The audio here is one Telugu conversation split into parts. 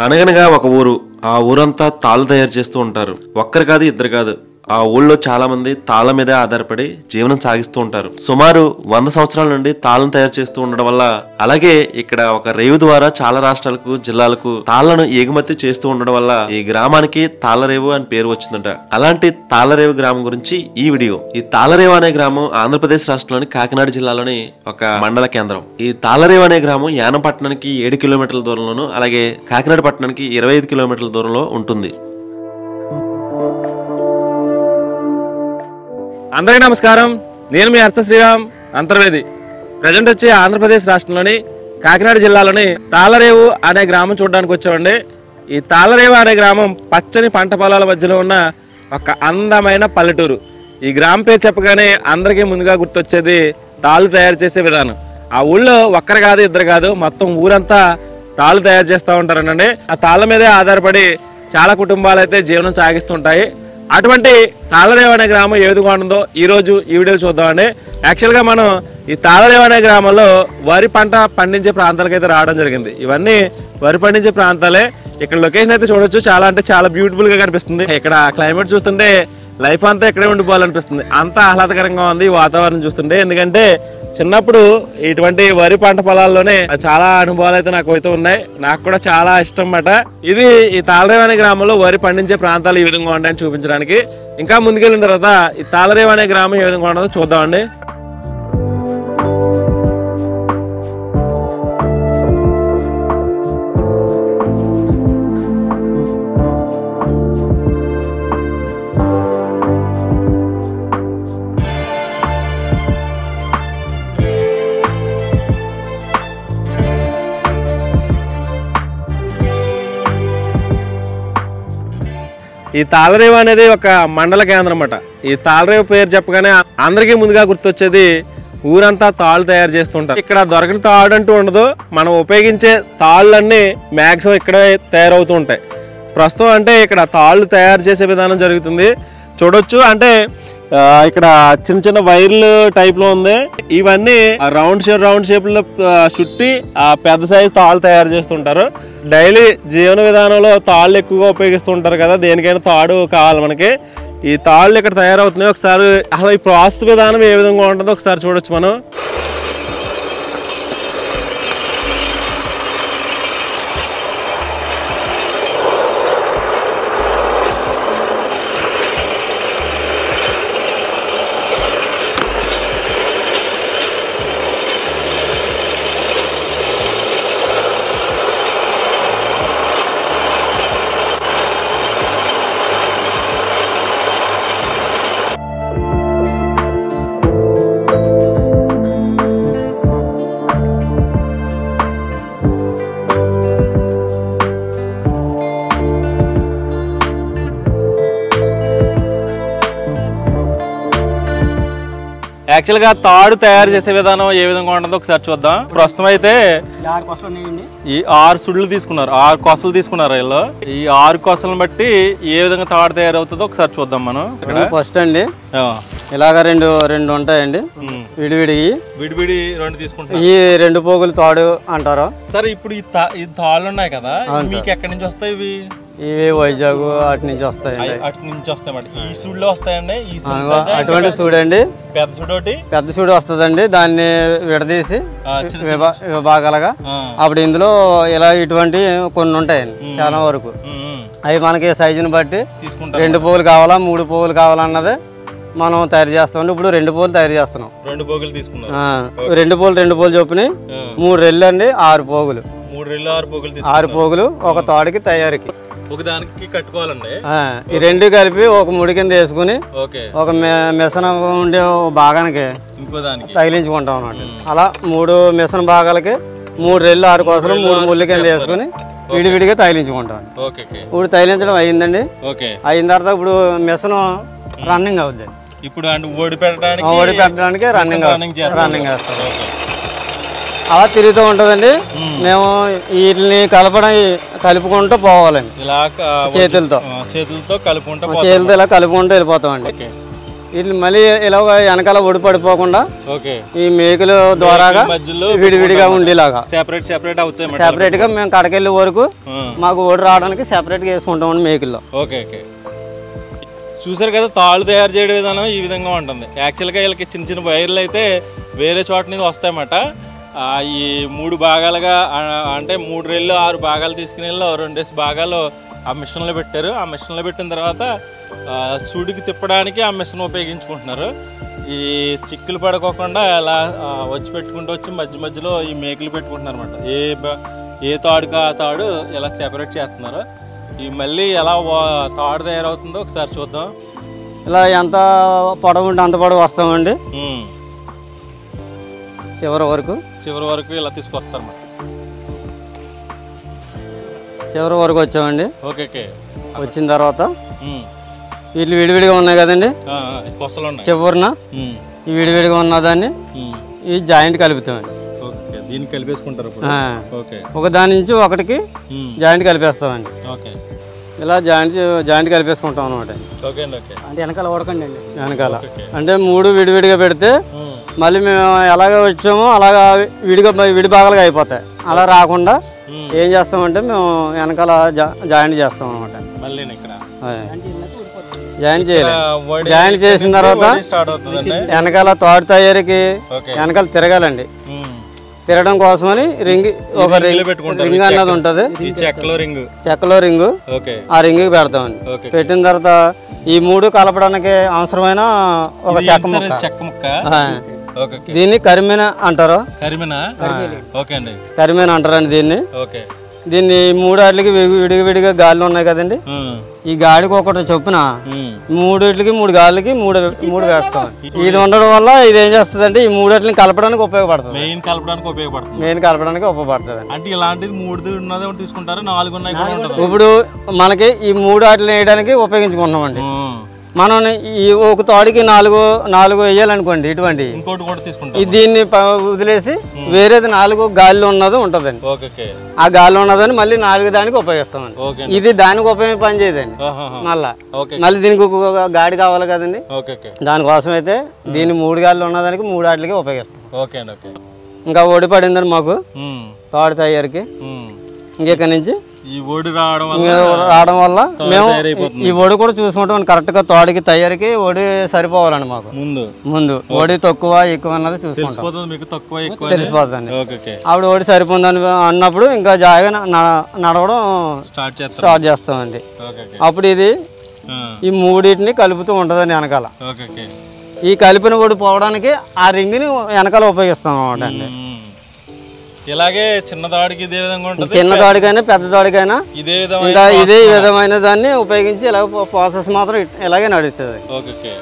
అనగనగా ఒక ఊరు ఆ ఊరంతా తాళ్ళు తయారు చేస్తూ ఉంటారు ఒక్కరు కాదు ఇద్దరు కాదు ఆ ఊళ్ళో చాలా మంది తాళ్ళ మీదే ఆధారపడి జీవనం సాగిస్తూ ఉంటారు సుమారు వంద సంవత్సరాల నుండి తాళ్ళను తయారు చేస్తూ ఉండడం వల్ల అలాగే ఇక్కడ ఒక రేవు ద్వారా చాలా రాష్ట్రాలకు జిల్లాలకు తాళ్లను ఎగుమతి చేస్తూ ఉండడం వల్ల ఈ గ్రామానికి తాళ్ళరేవు అని పేరు వచ్చిందట అలాంటి తాళ్ళరేవు గ్రామం గురించి ఈ వీడియో ఈ తాళ్ళరేవు అనే గ్రామం ఆంధ్రప్రదేశ్ రాష్ట్రంలోని కాకినాడ జిల్లాలోని ఒక మండల కేంద్రం ఈ తాళ్ళరేవు అనే గ్రామం యానం పట్టణానికి ఏడు కిలోమీటర్ల దూరంలోను అలాగే కాకినాడ పట్టణానికి ఇరవై ఐదు కిలోమీటర్ల దూరంలో ఉంటుంది అందరికీ నమస్కారం నేను మీ హర్ష శ్రీరామ్ అంతర్వేది ప్రజెంట్ వచ్చి ఆంధ్రప్రదేశ్ రాష్ట్రంలోని కాకినాడ జిల్లాలోని తాళరేవు అనే గ్రామం చూడడానికి వచ్చామండి ఈ తాళరేవు అనే గ్రామం పచ్చని పంట పొలాల మధ్యలో ఉన్న ఒక అందమైన పల్లెటూరు ఈ గ్రామం పేరు చెప్పగానే అందరికీ ముందుగా గుర్తొచ్చేది తాళ్ళు తయారు చేసే విధానం ఆ ఊళ్ళో ఒక్కరు కాదు ఇద్దరు కాదు మొత్తం ఊరంతా తాళ్ళు తయారు చేస్తూ ఉంటారనండి ఆ తాళ్ళ మీదే ఆధారపడి చాలా కుటుంబాలు అయితే జీవనం సాగిస్తుంటాయి అటువంటి తాళరేవు అనే గ్రామం ఏ విధంగా ఉంటుందో ఈ రోజు ఈ వీడియో చూద్దామండి యాక్చువల్గా మనం ఈ తాళరేవు అనే గ్రామంలో వరి పంట పండించే ప్రాంతాలకు అయితే రావడం జరిగింది ఇవన్నీ వరి పండించే ప్రాంతాలే ఇక్కడ లొకేషన్ అయితే చూడొచ్చు చాలా అంటే చాలా బ్యూటిఫుల్ గా కనిపిస్తుంది ఇక్కడ క్లైమేట్ చూస్తుంటే లైఫ్ అంతా ఇక్కడే ఉండిపోవాలనిపిస్తుంది అంత ఆహ్లాదకరంగా ఉంది ఈ వాతావరణం చూస్తుంటే ఎందుకంటే చిన్నప్పుడు ఇటువంటి వరి పంట పొలాల్లోనే చాలా అనుభవాలు అయితే నాకు అయితే ఉన్నాయి నాకు కూడా చాలా ఇష్టం అన్నమాట ఇది ఈ తాళరేవు అనే గ్రామంలో వరి పండించే ప్రాంతాలు ఈ విధంగా ఉంటాయని చూపించడానికి ఇంకా ముందుకెళ్ళిన తర్వాత ఈ తాళరేవు అనే గ్రామం ఏ విధంగా ఉండదో చూద్దామండి ఈ తాళరేవు అనేది ఒక మండల కేంద్రం అన్నమాట ఈ తాళరేవు పేరు చెప్పగానే అందరికీ ముందుగా గుర్తొచ్చేది ఊరంతా తాళ్ళు తయారు చేస్తుంటారు ఇక్కడ దొరకని తాడు అంటూ ఉండదు మనం ఉపయోగించే తాళ్ళన్నీ మ్యాక్సిమం ఇక్కడే తయారవుతూ ఉంటాయి ప్రస్తుతం అంటే ఇక్కడ తాళ్ళు తయారు చేసే విధానం జరుగుతుంది చూడొచ్చు అంటే ఆ, ఇక్కడ చిన్న చిన్న వైర్లు టైప్ లో ఉంది ఇవన్నీ రౌండ్ షేప్ రౌండ్ షేప్ లో ఆ, చుట్టి ఆ పెద్ద సైజు తాళ్ళు తయారు చేస్తుంటారు డైలీ జీవన విధానంలో తాళ్ళు ఎక్కువగా ఉపయోగిస్తుంటారు కదా దేనికైనా తాడు కావాలి మనకి ఈ తాళ్ళు ఇక్కడ తయారవుతున్నాయి ఒకసారి అసలు ఈ ప్రాసెస్ విధానం ఏ విధంగా ఉంటుందో ఒకసారి చూడొచ్చు మనం యాక్చువల్గా తాడు తయారు చేసే విధానం ఏ విధంగా ఉంటుందో ఒకసారి చూద్దాం ప్రస్తుతం అయితే ఆరు కోసం ఉన్నాయండి ఈ ఆరు సుళ్ళు తీసుకున్నారు ఆరు కొసలు తీసుకున్నారు వీళ్ళు ఈ ఆరు కొసలను బట్టి ఏ విధంగా తాడు తయారవుతుందో ఒకసారి చూద్దాం మనం ఇక్కడ ఫస్ట్ అండి ఆ. ఇలాగ రెండు రెండు ఉంటాయండి ఉమ్. విడివిడిగి విడివిడి రెండు తీసుకుంటారు ఈ రెండు పోగులు తాడు అంటారు సరే ఇప్పుడు ఈ తా- ఈ తాళ్ళు ఉన్నాయి కదా ఇవి మీకు ఎక్కడి నుంచి వస్తాయి ఇవి ఇవి వైజాగ్ అటు నుంచి వస్తాయండి అయి- అటు నుంచి వస్తాయి ఈ సుళ్ళు వస్తాయండి ఈ సుళ్ళు అదిగో సైజా? అటువంటి చూడండి పెద్ద సుడు ఒకటి పెద్ద చూడు వస్తుందండి దాన్ని విడదీసి ఆ, చిన్న విభా- విభాగాలుగా ఆ. అప్పుడు ఇందులో ఇలా ఇటువంటి కొన్ని ఉంటాయండి చాలా వరకు ఉమ్, ఉమ్. అవి మనకి సైజుని బట్టి తీసుకుంటారు రెండు పోగులు కావాలా మూడు పోగులు కావాలన్నది మనం తయారు చేస్తామండి ఇప్పుడు రెండు పోగులు తయారు చేస్తున్నాం రెండు బోగులు తీసుకున్నారు ఆ, రెండు పోగులు రెండు పోగులు చొప్పున ఆ. మూడు రెళ్ళు అండి ఆరు పోగులు మూడు రెళ్ళు ఆరు బోగులు ఆరు తీసుకున్నారు పోగులు ఒక తాడుకి తయారీకి ఒక దానికి కట్టుకోవాలండి ఆ, ఈ రెండు కలిపి ఒక ముడి కింద వేసుకుని ఓకే ఒక మె- మిషన్ ఉండే ఓ భాగానికి ఇంకో దానికి తగిలించుకుంటాం అన్నమాట అలా మూడు మిషన్ భాగాలకి మూడు రెళ్ళు ఆరు కోసలు మూడు ముళ్ళు కింద వేసుకుని విడివిడిగా తగిలించుకుంటాం ఓకే ఓకే ఇప్పుడు తగిలించడం అయ్యిందండి ఓకే అయిన తర్వాత ఇప్పుడు మిషన్ రన్నింగ్ అవుద్ది ఇప్పుడు అంటే ఓడి పెట్టడానికి ఓడి పెట్టడానికి రన్నింగ్ రన్నింగ్ చేస్తారు. రన్నింగ్ వేస్తాం ఓకే. అలా తిరుగుతూ ఉంటుందండి మేము వీటిని కలపడం కలుపుకుంటూ పోవాలండి ఇలా క- చేతులతో ఆ, చేతులతో కలుపుకుంటా చేతులతో ఇలా కలుపుకుంటూ వెళ్ళిపోతామండి ఓకే వీళ్ళు మళ్ళీ ఇలా వెనకాల ఒడి పడిపోకుండా ఓకే ఈ మేకుల ద్వారాగా మధ్యలో విడివిడిగా ఉండేలాగా సెపరేట్ సెపరేట్ అవుతాయి అన్నమాట. సెపరేట్గా మేము కడకెళ్ళే వరకు ఆ. మాకు ఓడి రావడానికి సెపరేట్గా వేసుకుంటామండి మేకుల్లో ఓకే ఓకే చూసారు కదా తాళ్ళు తయారు చేయడం విధానం ఈ విధంగా ఉంటుంది యాక్చువల్గా వీళ్ళకి చిన్న చిన్న వైర్లు అయితే వేరే చోట నుంచి వస్తాయన్నమాట ఆ, ఈ మూడు భాగాలుగా ఆ, అంటే మూడు రెళ్ళు ఆరు భాగాలు తీసుకుని వెళ్ళి ఓ రెండేసి భాగాలు ఆ మిషన్లో పెట్టారు ఆ మిషన్లో పెట్టిన తర్వాత ఆ, సూడికి తిప్పడానికి ఆ మిషన్ ఉపయోగించుకుంటున్నారు ఈ చిక్కులు పడుకోకుండా అలా ఆ, వచ్చి పెట్టుకుంటూ వచ్చి మధ్య మధ్యలో ఈ మేకులు పెట్టుకుంటున్నారు అనమాట ఏ బ- ఏ తాడుకు ఆ తాడు ఇలా సెపరేట్ చేస్తున్నారు ఈ మళ్ళీ ఎలా వా- తాడు తయారవుతుందో ఒకసారి చూద్దాం ఇలా ఎంత పొడవు ఉంటే అంత పొడవు వస్తామండి ఉమ్. చివరి వరకు చివరి వరకు ఇలా తీసుకొస్తారు అన్నమాట చివరి వరకు వచ్చామండి ఓకే ఓకే వచ్చిన తర్వాత ఉమ్. వీళ్ళు విడివిడిగా ఉన్నాయి కదండి ఆ, ఆ, ఈ కొసలు ఉన్నాయి చివరిన ఉమ్. ఈ విడివిడిగా ఉన్నదాన్ని ఉమ్. ఈ జాయింట్ కలుపుతామండి ఓకే దీన్ని కలిపేసుకుంటారు ఇప్పుడు ఆ. ఓకే ఒక దాని నుంచి ఒకటికి ఉమ్. జాయింట్ కలిపేస్తామండి ఓకే ఇలా జాయింట్ జాయింట్ కలిపేసుకుంటాం అనమాట ఓకే అండి ఓకే అంటే వెనకాల ఓడకండి అండి వెనకాల ఓకే. అంటే మూడు విడివిడిగా పెడితే ఉమ్. మళ్ళీ మేము ఎలాగ వచ్చామో అలాగా విడిగా విడి భాగాలుగా అయిపోతాయి అలా రాకుండా ఉమ్. ఏం చేస్తామంటే మేము వెనకాల జా జాయింట్ చేస్తాం అనమాట మళ్ళీ ఇక్కడ జాయింట్ చేయాలి వడి- జాయింట్ చేసిన తర్వాత వడి స్టార్ట్ అవుతుందండి వెనకాల తోట తయారీకి ఓకే వెనకాల తిరగాలండి ఉమ్. తిరగడం కోసమని రింగ్ ఒక రింగులు రింగ్ పెట్టుకుంటారు. రింగ్ అన్నది ఉంటుంది ఈ చెక్కలో రింగ్ చెక్కలో రింగు ఓకే ఆ రింగ్కి పెడతామండి ఓకే పెట్టిన తర్వాత ఈ మూడు కలపడానికి అవసరమైన ఒక ఇది చెక్క ఏంటి సార్? ముక్క చెక్క ముక్క ఆ. ఓకే ఓకే దీన్ని కరిమీన అంటారు కరిమినా ఓకే అండి కరిమీన అంటారండి దీన్ని ఓకే దీన్ని ఈ మూడు వాటికి విడిగా విడిగా గాలిలో ఉన్నాయి కదండి ఉమ్. ఈ గాడికి ఒకటి చొప్పున ఉమ్. మూడిట్లకి మూడు గాలికి మూడు మూడు వేస్తాం ఇది ఉండడం వల్ల ఇది ఏం చేస్తుంది అంటే ఈ మూడిట్లని కలపడానికి ఉపయోగపడుతుంది మెయిన్ కలపడానికి ఉపయోగపడుతుంది మెయిన్ కలపడానికి ఉపయోగపడుతుంది అంటే ఇలాంటిది మూడు ఉన్నది ఒకటి తీసుకుంటారు నాలుగు ఉన్నాయి కూడా ఉంటుంది ఇప్పుడు మనకి ఈ మూడు వాటిని వేయడానికి ఉపయోగించుకుంటున్నామండి ఉమ్. మనం ఈ ఒక తోడికి నాలుగు నాలుగు వేయాలనుకోండి ఇటువంటి ఇంకోటి కూడా ఈ తీసుకుంటారు దీన్ని ప- వదిలేసి వేరేది నాలుగు గాలిలో ఉన్నది ఉంటుందండి ఓకే ఓకే ఆ గాలిలో ఉన్నదని మళ్ళీ నాలుగు దానికి ఉపయోగిస్తామండి ఓకే ఇది దానికి ఉపయోగం పని చేయదండి ఆహాహా. మళ్ళా ఓకే మళ్ళీ దీనికి ఒక గాడి కావాలి కదండి ఓకే ఓకే దానికోసం అయితే దీన్ని మూడు గాలిలో ఉన్నదానికి మూడు ఆటలకి ఉపయోగిస్తాం ఓకే అండి ఓకే ఇంకా ఓడి పడిందని మాకు ఉమ్. తోట తయారీకి ఉమ్. ఇంకెక్కడి నుంచి ఈ ఓడి రావడం వల్ల ఇంకా రావడం వల్ల మేము తయారైపోతుంది. ఈ ఒడి కూడా చూసుకుంటాం కరెక్ట్గా తోటకి తయారీకి ఒడి సరిపోవాలండి మాకు ముందు ముందు ఒడి తక్కువ ఎక్కువ అన్నది చూసుకుంటాం తెలిసిపోతుంది మీకు తక్కువ ఎక్కువ తెలిసిపోతుందండి ఓకే ఓకే ఆవిడ ఓడి సరిపోతుందని అన్నప్పుడు ఇంకా జాగా న- నడవడం స్టార్ట్ చేస్తారు స్టార్ట్ చేస్తామండి ఓకే ఓకే అప్పుడు ఇది ఆ. ఈ మూడింటిని కలుపుతూ ఉంటుందండి వెనకాల ఓకే ఓకే ఈ కలిపిన ఒడి పోవడానికి ఆ రింగ్ని వెనకాల ఉపయోగిస్తాం అనమాట అండి ఉమ్. ఇలాగే చిన్న దాడికి ఇదే విధంగా ఉంటుంది చిన్న తోడికైనా పెద్ద తోడికైనా ఇదే విధంగా ఇంకా ఇదే విధమైన దాన్ని ఉపయోగించి ఇలా ప్రాసెస్ మాత్రం ఇట్- ఇలాగే నడుస్తుంది ఓకే ఓకే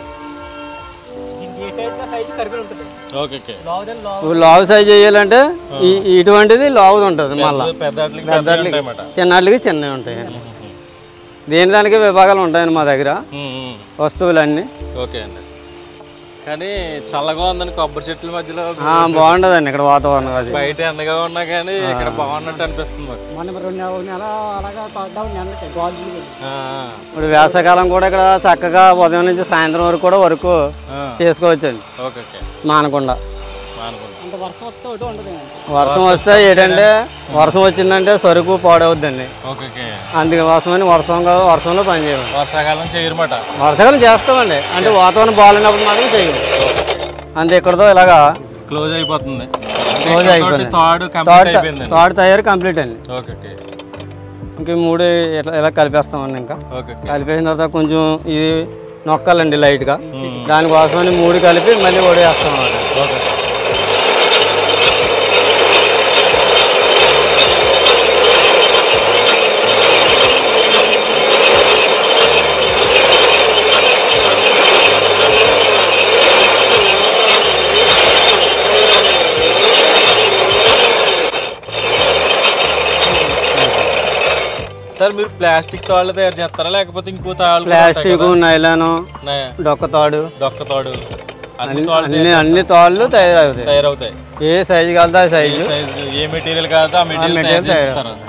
సైజు కరిపి ఉంటుంది ఓకే ఓకే లావుదని లావు ఇప్పుడు లావు సైజ్ చేయాలంటే ఈ ఇటువంటిది లావుది ఉంటుంది మళ్ళా పెద్ద వాటికి పెద్ద ఉంటాయన్నమాట చిన్నటికి చిన్నవి ఉంటాయి దేని దానికి విభాగాలు ఉంటాయండి మా దగ్గర ఉమ్, ఉమ్. వస్తువులన్నీ ఓకే అండి కానీ చల్లగా ఉందని కొబ్బరి చెట్ల మధ్యలో ఆ, బాగుంటుందండి ఇక్కడ వాతావరణం అది బయట ఎండగా ఉన్నా కానీ ఇక్కడ బాగున్నట్టు అనిపిస్తుంది మాకు మొన్న రెండు నెల నెల అలాగా తొడ్డా ఎండకి గాజులు ఆ, ఇప్పుడు వేసవకాలం కూడా ఇక్కడ చక్కగా ఉదయం నుంచి సాయంత్రం వరకు కూడా వరకు ఆ. చేసుకోవచ్చండి ఓకే ఓకే మానకుండా మానుకుంటా అంత వర్షం వస్తే ఒకటి ఉండదు వర్షం వస్తే ఏంటంటే వర్షం వచ్చిందంటే సరుకు పాడవుద్దండి ఓకే ఓకే అందుకోసమని వర్షం కాదు వర్షంలో పని చేయం వర్షాకాలం చేయరమాట వర్షాకాలం చేస్తామండి అంటే వాతావరణం బాగాలేనప్పుడు మాత్రం చేయం అంతే ఇక్కడతో ఇలాగా క్లోజ్ అయిపోతుంది క్లోజ్ ఇక్కడితోటి అయిపోయింది తాడు తోట కంప్లీట్ అయిపోయింది తోట తయారు కంప్లీట్ అండి ఓకే ఓకే ఇంక ఈ మూడు ఇట్లా ఇలా కలిపేస్తామండి ఇంకా ఓకే ఓకే కలిపేసిన తర్వాత కొంచెం ఇది నొక్కాలండి లైట్గా దానికోసమని మూడు కలిపి మళ్ళీ వడేస్తాం అన్నమాట ఓకే సార్ మీరు ప్లాస్టిక్ తాళ్ళు తయారు చేస్తారా లేకపోతే ఇంకో తాళ్ళు కూడా ఉంటాయి ప్లాస్టిక్ కదా? నైలాను ఉన్నాయా? డొక్క తాడు దొక్క తాడు అన్ని అన్ని తాళ్ళు అన్ని అన్ని తాళ్ళు తయారవుతాయి తయారవుతాయి ఏ సైజు కలితే ఆ సైజు సైజు ఏ మెటీరియల్ కాదు ఆ మెటీరియల్ మెటీరియల్ తయారు తయారు చేస్తారు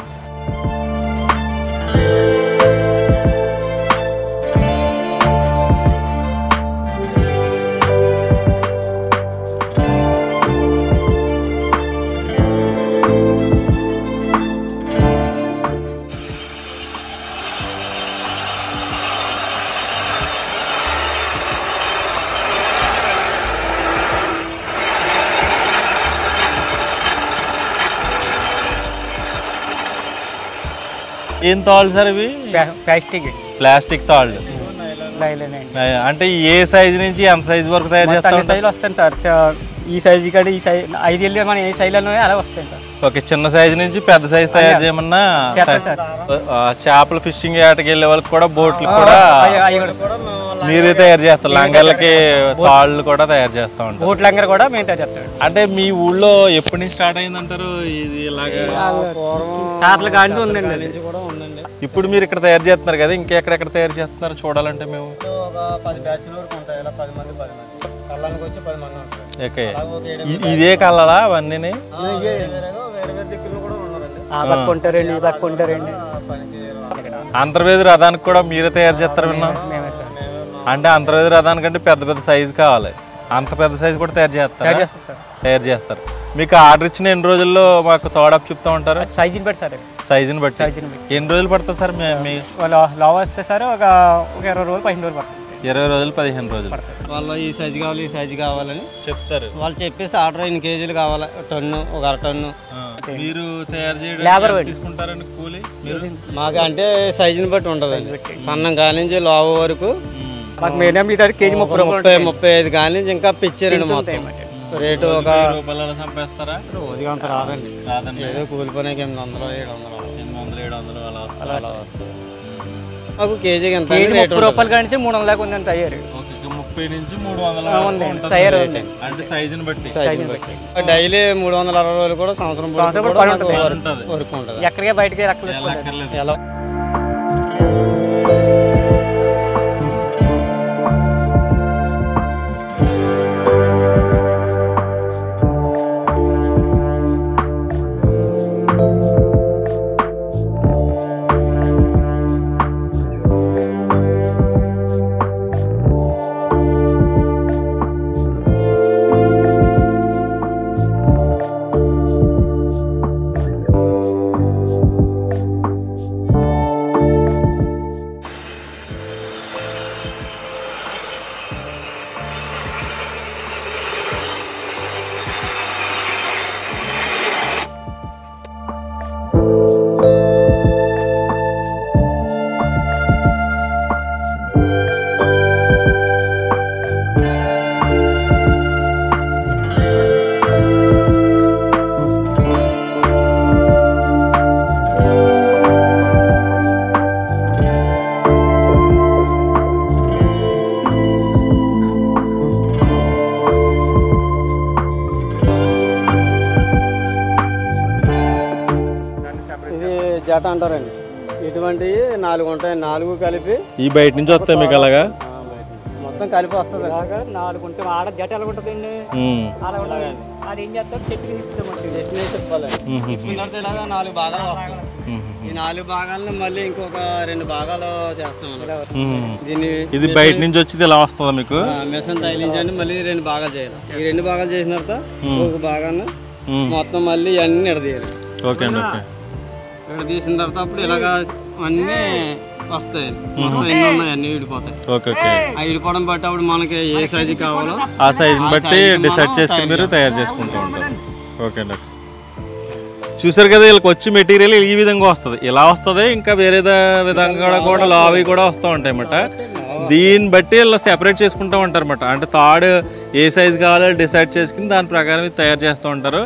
ఏం తాళ్ళు సార్ ఇవి ప్లాస్టిక్ ప్లాస్టిక్ తాళ్ళు లైలేనండి అంటే ఏ సైజు నుంచి ఎంత సైజు వరకు తయారు మొత్తం చేస్తా అన్ని సైజులు వస్తాయి సార్ చ- ఈ సైజు కాడ ఈ సైజ్ ఐదు వెళ్ళి మనం ఏ సైజులో అలా వస్తాయి సార్ ఓకే చిన్న సైజు నుంచి పెద్ద సైజు తయారు చేయమన్నా చేస్తాం సార్ ఆ, చేపల ఫిషింగ్ ఏటకి వెళ్ళే వాళ్ళకి కూడా బోట్లు కూడా అవి అవి కూడా మీరే తయారు చేస్తారు లంగళ్ళకి తాళ్ళు కూడా తయారు చేస్తా ఉంటారు బోట్ లంగర్ కూడా మేము తయారు చేస్తాం అంటే మీ ఊళ్ళో ఎప్పటి నుంచి స్టార్ట్ అయిందంటారు ఇది ఇలాగా తాతల కాడి నుంచి ఉందండి అది. కూడా ఉందండి ఇప్పుడు మీరు ఇక్కడ తయారు చేస్తున్నారు కదా ఇంకెక్కడెక్కడ తయారు చేస్తున్నారు చూడాలంటే మేము ఒక పది బ్యాచ్ల వరకు ఉంటాయి ఇలా పది మంది పది మంది కళ్ళానికి వచ్చి పది మంది ఉంటారు ఓకే ఒక ఏడు ఇ- ఇదే కలరా అవన్నీ వేరే వేరే వేరే దిక్కులు కూడా ఉన్నారండి ఆ పక్క ఉంటారండి ఈ పక్క ఉంటారండి పనికి అంతర్వేది రథానికి కూడా మీరే తయారు చేస్తారు విన్నాం మేమే సార్ అంటే అంతర్వేది రథానికంటే పెద్ద పెద్ద సైజు కావాలి అంత పెద్ద సైజు కూడా తయారు తయారు చేస్తారు చేస్తాం సార్ తయారు చేస్తారు మీకు ఆర్డర్ ఇచ్చిన ఎన్ని రోజుల్లో మాకు తోడప్ చెప్తా ఉంటారు సైజుని బట్టి సార్ సైజుని బట్టి సైజుని బట్టి ఎన్ని రోజులు పడుతుంది సార్ మీ- మీ లావ్ వస్తే సార్ ఒక ఒక ఇరవై రోజులు పదిహేను రోజులు పడుతుంది ఇరవై రోజులు పదిహేను రోజులు వాళ్ళు ఈ సైజు కావాలి ఈ సైజు కావాలని చెప్తారు వాళ్ళు చెప్పేసి ఆర్డర్ ఎన్ని కేజీలు కావాలి టన్ను ఒక అర టన్ను మీరు తయారు చేయడం లేబర్ ఎంత తీసుకుంటారండి కూలి మీరు మాకు అంటే సైజుని బట్టి ఉంటుంది సన్నం కానించి లావు వరకు మాకు మినిమం మీ దగ్గర కేజీ ముప్పై రూపాయలు ముప్పై ముప్పై ఐదు కానించి ఇంకా పిచ్చారండి మొత్తం రేటు ఒక రూపాయలు సంపేస్తారా రోజుగా అంత రాదండి రాదండి ఏదో కూలి పనికి ఎనిమిది వందలు ఏడు వందలు ఎనిమిది వందలు ఏడు వందలు అలా వస్తుంది. మాకు కేజీకి ఎంత కేజీ రేటు ముప్పై రూపాయలు కానీ మూడు వందల దాకా ఉందండి తయారు ఓకే ఇక ముప్పై నుంచి మూడు వందల ఉంది ఉంటుంది తయారు రేట్. ఉంది అంటే సైజుని బట్టి సైజుని బట్టి డైలీ మూడు వందల అరవై రోజులు కూడా సంవత్సరం పొడుగు సంవత్సరం కూడా పని మాకు ఉంటుంది. వర్క్- ఉంటుంది. వర్క్ ఉంటుంది ఎక్కడికే బయటకి రక్కలేదు అక్కర్లేదు. ఎలా ఇది జత అంటారండి ఇటువంటివి నాలుగు ఉంటాయి నాలుగు కలిపి ఈ బయట నుంచి వస్తాయి మీకు అలాగా మొత్తం కలిపి వస్తుంది ఇలాగా నాలుగు ఉంటే ఆడ జట ఎలా ఉంటుందండి ఉమ్. అలా ఉంటుంది అది ఏం చేస్తారు చెట్టు తీసుకోమంటే ఉహు. తర్వాత ఇలాగా నాలుగు భాగాలు వస్తాయి ఉహు. ఈ నాలుగు భాగాలను మళ్ళీ ఇంకొక రెండు భాగాలు చేస్తాం అన్నమాట. ఉహు. దీన్ని ఇది బయట నుంచి వచ్చింది ఇలా వస్తుందా మీకు ఆ, మిషన్ తగిలించండి మళ్ళీ రెండు భాగాలు చేయాలి ఈ రెండు భాగాలు చేసిన తర్వాత ఒక భాగాన్ని ఉమ్. మొత్తం మళ్ళీ అన్ని ఎడదీయాలి ఓకే అండి ఓకే ఇక్కడ తీసిన తర్వాత అప్పుడు ఇలాగా అన్నీ వస్తాయి మొత్తం ఎన్ని ఉన్నాయి అన్ని విడిపోతాయి ఓకే ఓకే ఆ విడిపోవడం బట్టి అప్పుడు మనకి ఏ సైజు కావాలో ఆ సైజుని బట్టి size ని డిసైడ్ మనం చేసుకుని మీరు తయారు తయారు చేసుకుంటూ ఉంటారు ఓకే అండి ఓకే. చూసారు కదా వీళ్ళకి వచ్చి మెటీరియల్ ఈ విధంగా వస్తుంది ఇలా వస్తుంది ఇంకా వేరే దా- విధంగా కూడా లావి కూడా వస్తూ ఉంటాయి అన్నమాట దీన్ని బట్టి వీళ్ళు సెపరేట్ చేసుకుంటూ ఉంటారు అన్నమాట అంటే తాడు ఏ సైజు కావాలో డిసైడ్ చేసుకుని దాని ప్రకారం ఇది తయారు చేస్తూ ఉంటారు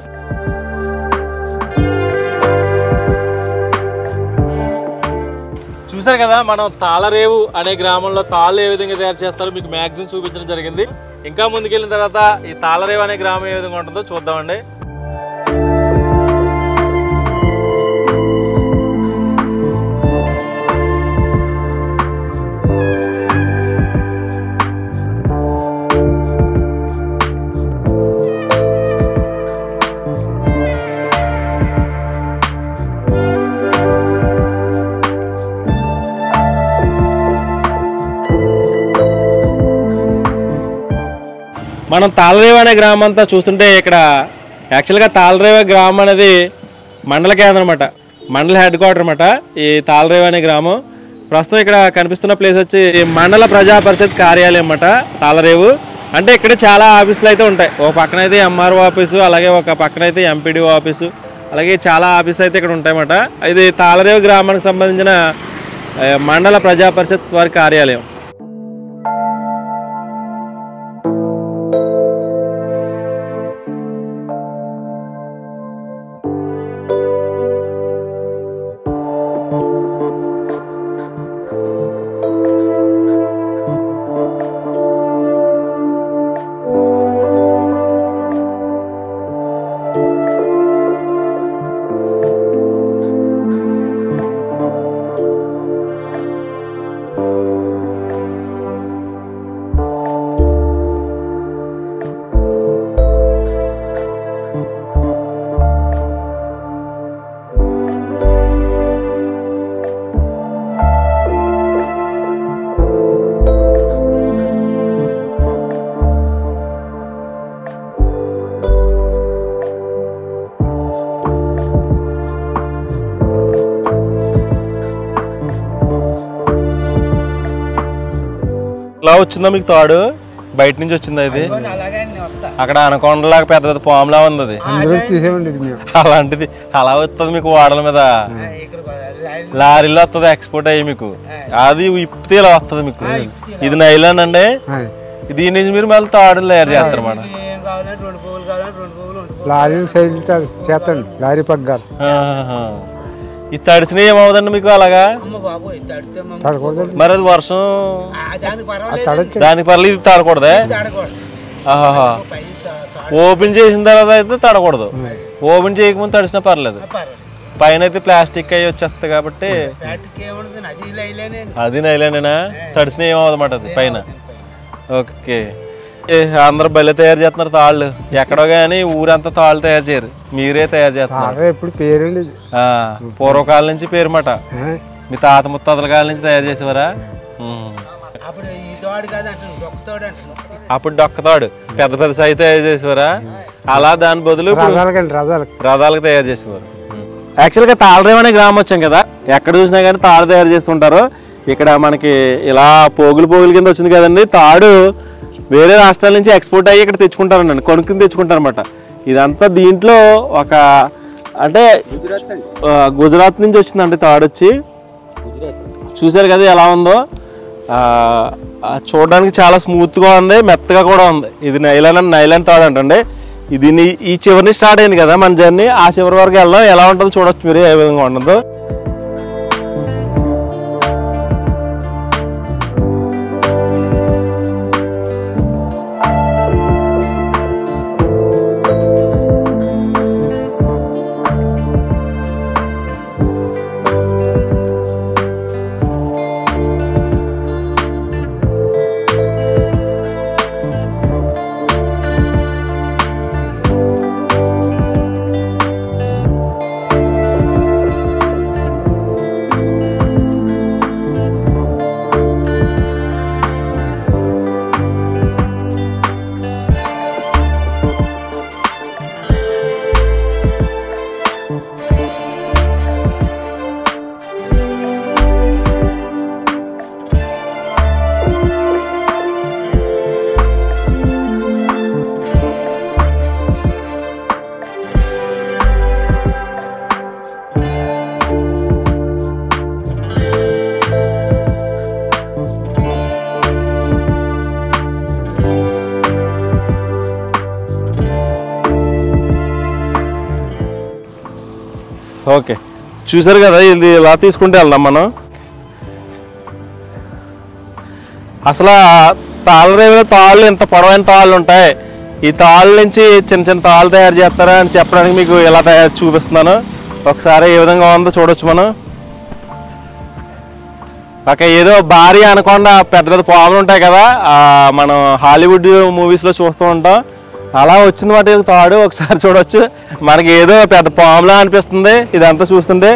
చూసారు కదా మనం తాళరేవు అనే గ్రామంలో తాళ్ళు ఏ విధంగా తయారు చేస్తారో మీకు మ్యాక్సిమం చూపించడం జరిగింది ఇంకా ముందుకెళ్ళిన తర్వాత ఈ తాళరేవు అనే గ్రామం ఏ విధంగా ఉంటుందో చూద్దామండి మనం తాళరేవు అనే గ్రామం అంతా చూస్తుంటే ఇక్కడ యాక్చువల్గా తాళరేవు గ్రామం అనేది మండల కేంద్రం అనమాట మండల హెడ్ క్వార్టర్ అనమాట ఈ తాళరేవు అనే గ్రామం ప్రస్తుతం ఇక్కడ కనిపిస్తున్న ప్లేస్ వచ్చి ఈ మండల ప్రజా పరిషత్ కార్యాలయం అన్నమాట తాళరేవు అంటే ఇక్కడ చాలా ఆఫీసులు అయితే ఉంటాయి ఒక పక్కన అయితే ఎంఆర్ఓ ఆఫీసు అలాగే ఒక పక్కన అయితే ఎంపీడీఓ ఆఫీసు అలాగే చాలా ఆఫీస్ అయితే ఇక్కడ ఉంటాయన్నమాట ఇది తాళరేవు గ్రామానికి సంబంధించిన ఆ, మండల ప్రజా పరిషత్ వారి కార్యాలయం ఇలా వచ్చిందా మీకు తాడు బయట నుంచి వచ్చిందా ఇది అక్కడ అనకొండలాగా పెద్ద పెద్ద పాములా ఉంది అది అందులో తీసేయండి ఇది మేము అలాంటిది అలా వస్తుంది మీకు వాడల మీద లారీలో వస్తుంది ఎక్స్పోర్ట్ అయ్యి మీకు అది ఇప్పితే ఇలా వస్తుంది మీకు ఇది నైలాన్ అండి ఆయ్. దీని నుంచి మీరు మళ్ళీ తాడులు తయారు చేస్తారు అన్నమాట లారీ సైజులు తా- చేతండి లారీ పగ్గాలు ఆహాహా. ఇది తడిసిన ఏమవుదండి మీకు అలాగా తడకూడదండి మరి అది వర్షం అది తడొచ్చు దానికి పర్లేదు ఇది తడకూడదే ఆహాహా. ఓపెన్ చేసిన తర్వాత అయితే తడకూడదు ఓపెన్ చేయకముందు తడిసినా పర్లేదు పైన అయితే ప్లాస్టిక్ అయ్యి వచ్చేస్తుంది కాబట్టి అది నైలానేనా తడిసిన ఏమవుదన్నమాట అది పైన ఓకే ఏ, అందరూ బయలు తయారు చేస్తున్నారు తాళ్ళు ఎక్కడో కానీ ఊరంతా తాళ్ళు తయారు చేయరు మీరే తయారు చేస్తున్నారు ఆర్డర్ ఎప్పుడు పేరండి ఇది ఆ, పూర్వకాలం నుంచి పేరుమాట ఆయ్. మీ తాత ముత్తాతల కాలం నుంచి తయారు చేసేవారా ఉమ్. అప్పుడు డొక్కతాడు పెద్ద పెద్ద సైజు తయారు చేసేవారా అలా దాని బదులు ఇప్పుడు రథాలకండి రథాలకి రథాలకు తయారు చేసేవారు యాక్చువల్గా తాళరేవు అనే గ్రామం వచ్చాం కదా ఎక్కడ చూసినా కానీ తాడు తయారు చేస్తుంటారు ఇక్కడ మనకి ఇలా పోగులు పోగులు కింద వచ్చింది కదండి తాడు వేరే రాష్ట్రాల నుంచి ఎక్స్పోర్ట్ అయ్యి ఇక్కడ తెచ్చుకుంటారండి కొనుక్కుని తెచ్చుకుంటారు అనమాట ఇదంతా దీంట్లో ఒక అంటే ఆ, గుజరాత్ నుంచి వచ్చిందండి తాడు వచ్చి చూసారు కదా ఎలా ఉందో ఆ, ఆ, చూడడానికి చాలా స్మూత్గా ఉంది మెత్తగా కూడా ఉంది ఇది నైలాన్ అని నైలాన్ తాడు అంటండి ఇది నీ- ఈ చివరిని స్టార్ట్ అయింది కదా మన జర్నీ ఆ చివరి వరకు వెళ్దాం ఎలా ఉంటుందో చూడొచ్చు మీరు ఏ విధంగా ఉండదో ఓకే చూసారు కదా ఇది ఇలా తీసుకుంటే వెళ్దాం మనం అసలు తాళ్ళ తాళ్ళు ఇంత పొడవైన తాళ్ళు ఉంటాయి ఈ తాళ్ళ నుంచి చిన్న చిన్న తాళ్ళు తయారు చేస్తారా అని చెప్పడానికి మీకు ఎలా తయారు చూపిస్తున్నాను ఒకసారి ఏ విధంగా ఉందో చూడొచ్చు మనం ఒక ఏదో భారీ అనకుండా పెద్ద పెద్ద పాములు ఉంటాయి కదా ఆ, మనం హాలీవుడ్ మూవీస్లో చూస్తూ ఉంటాం అలా వచ్చింది మాట ఇది తాడు ఒకసారి చూడొచ్చు మనకి ఏదో పెద్ద పాములా అనిపిస్తుంది ఇదంతా చూస్తుంటే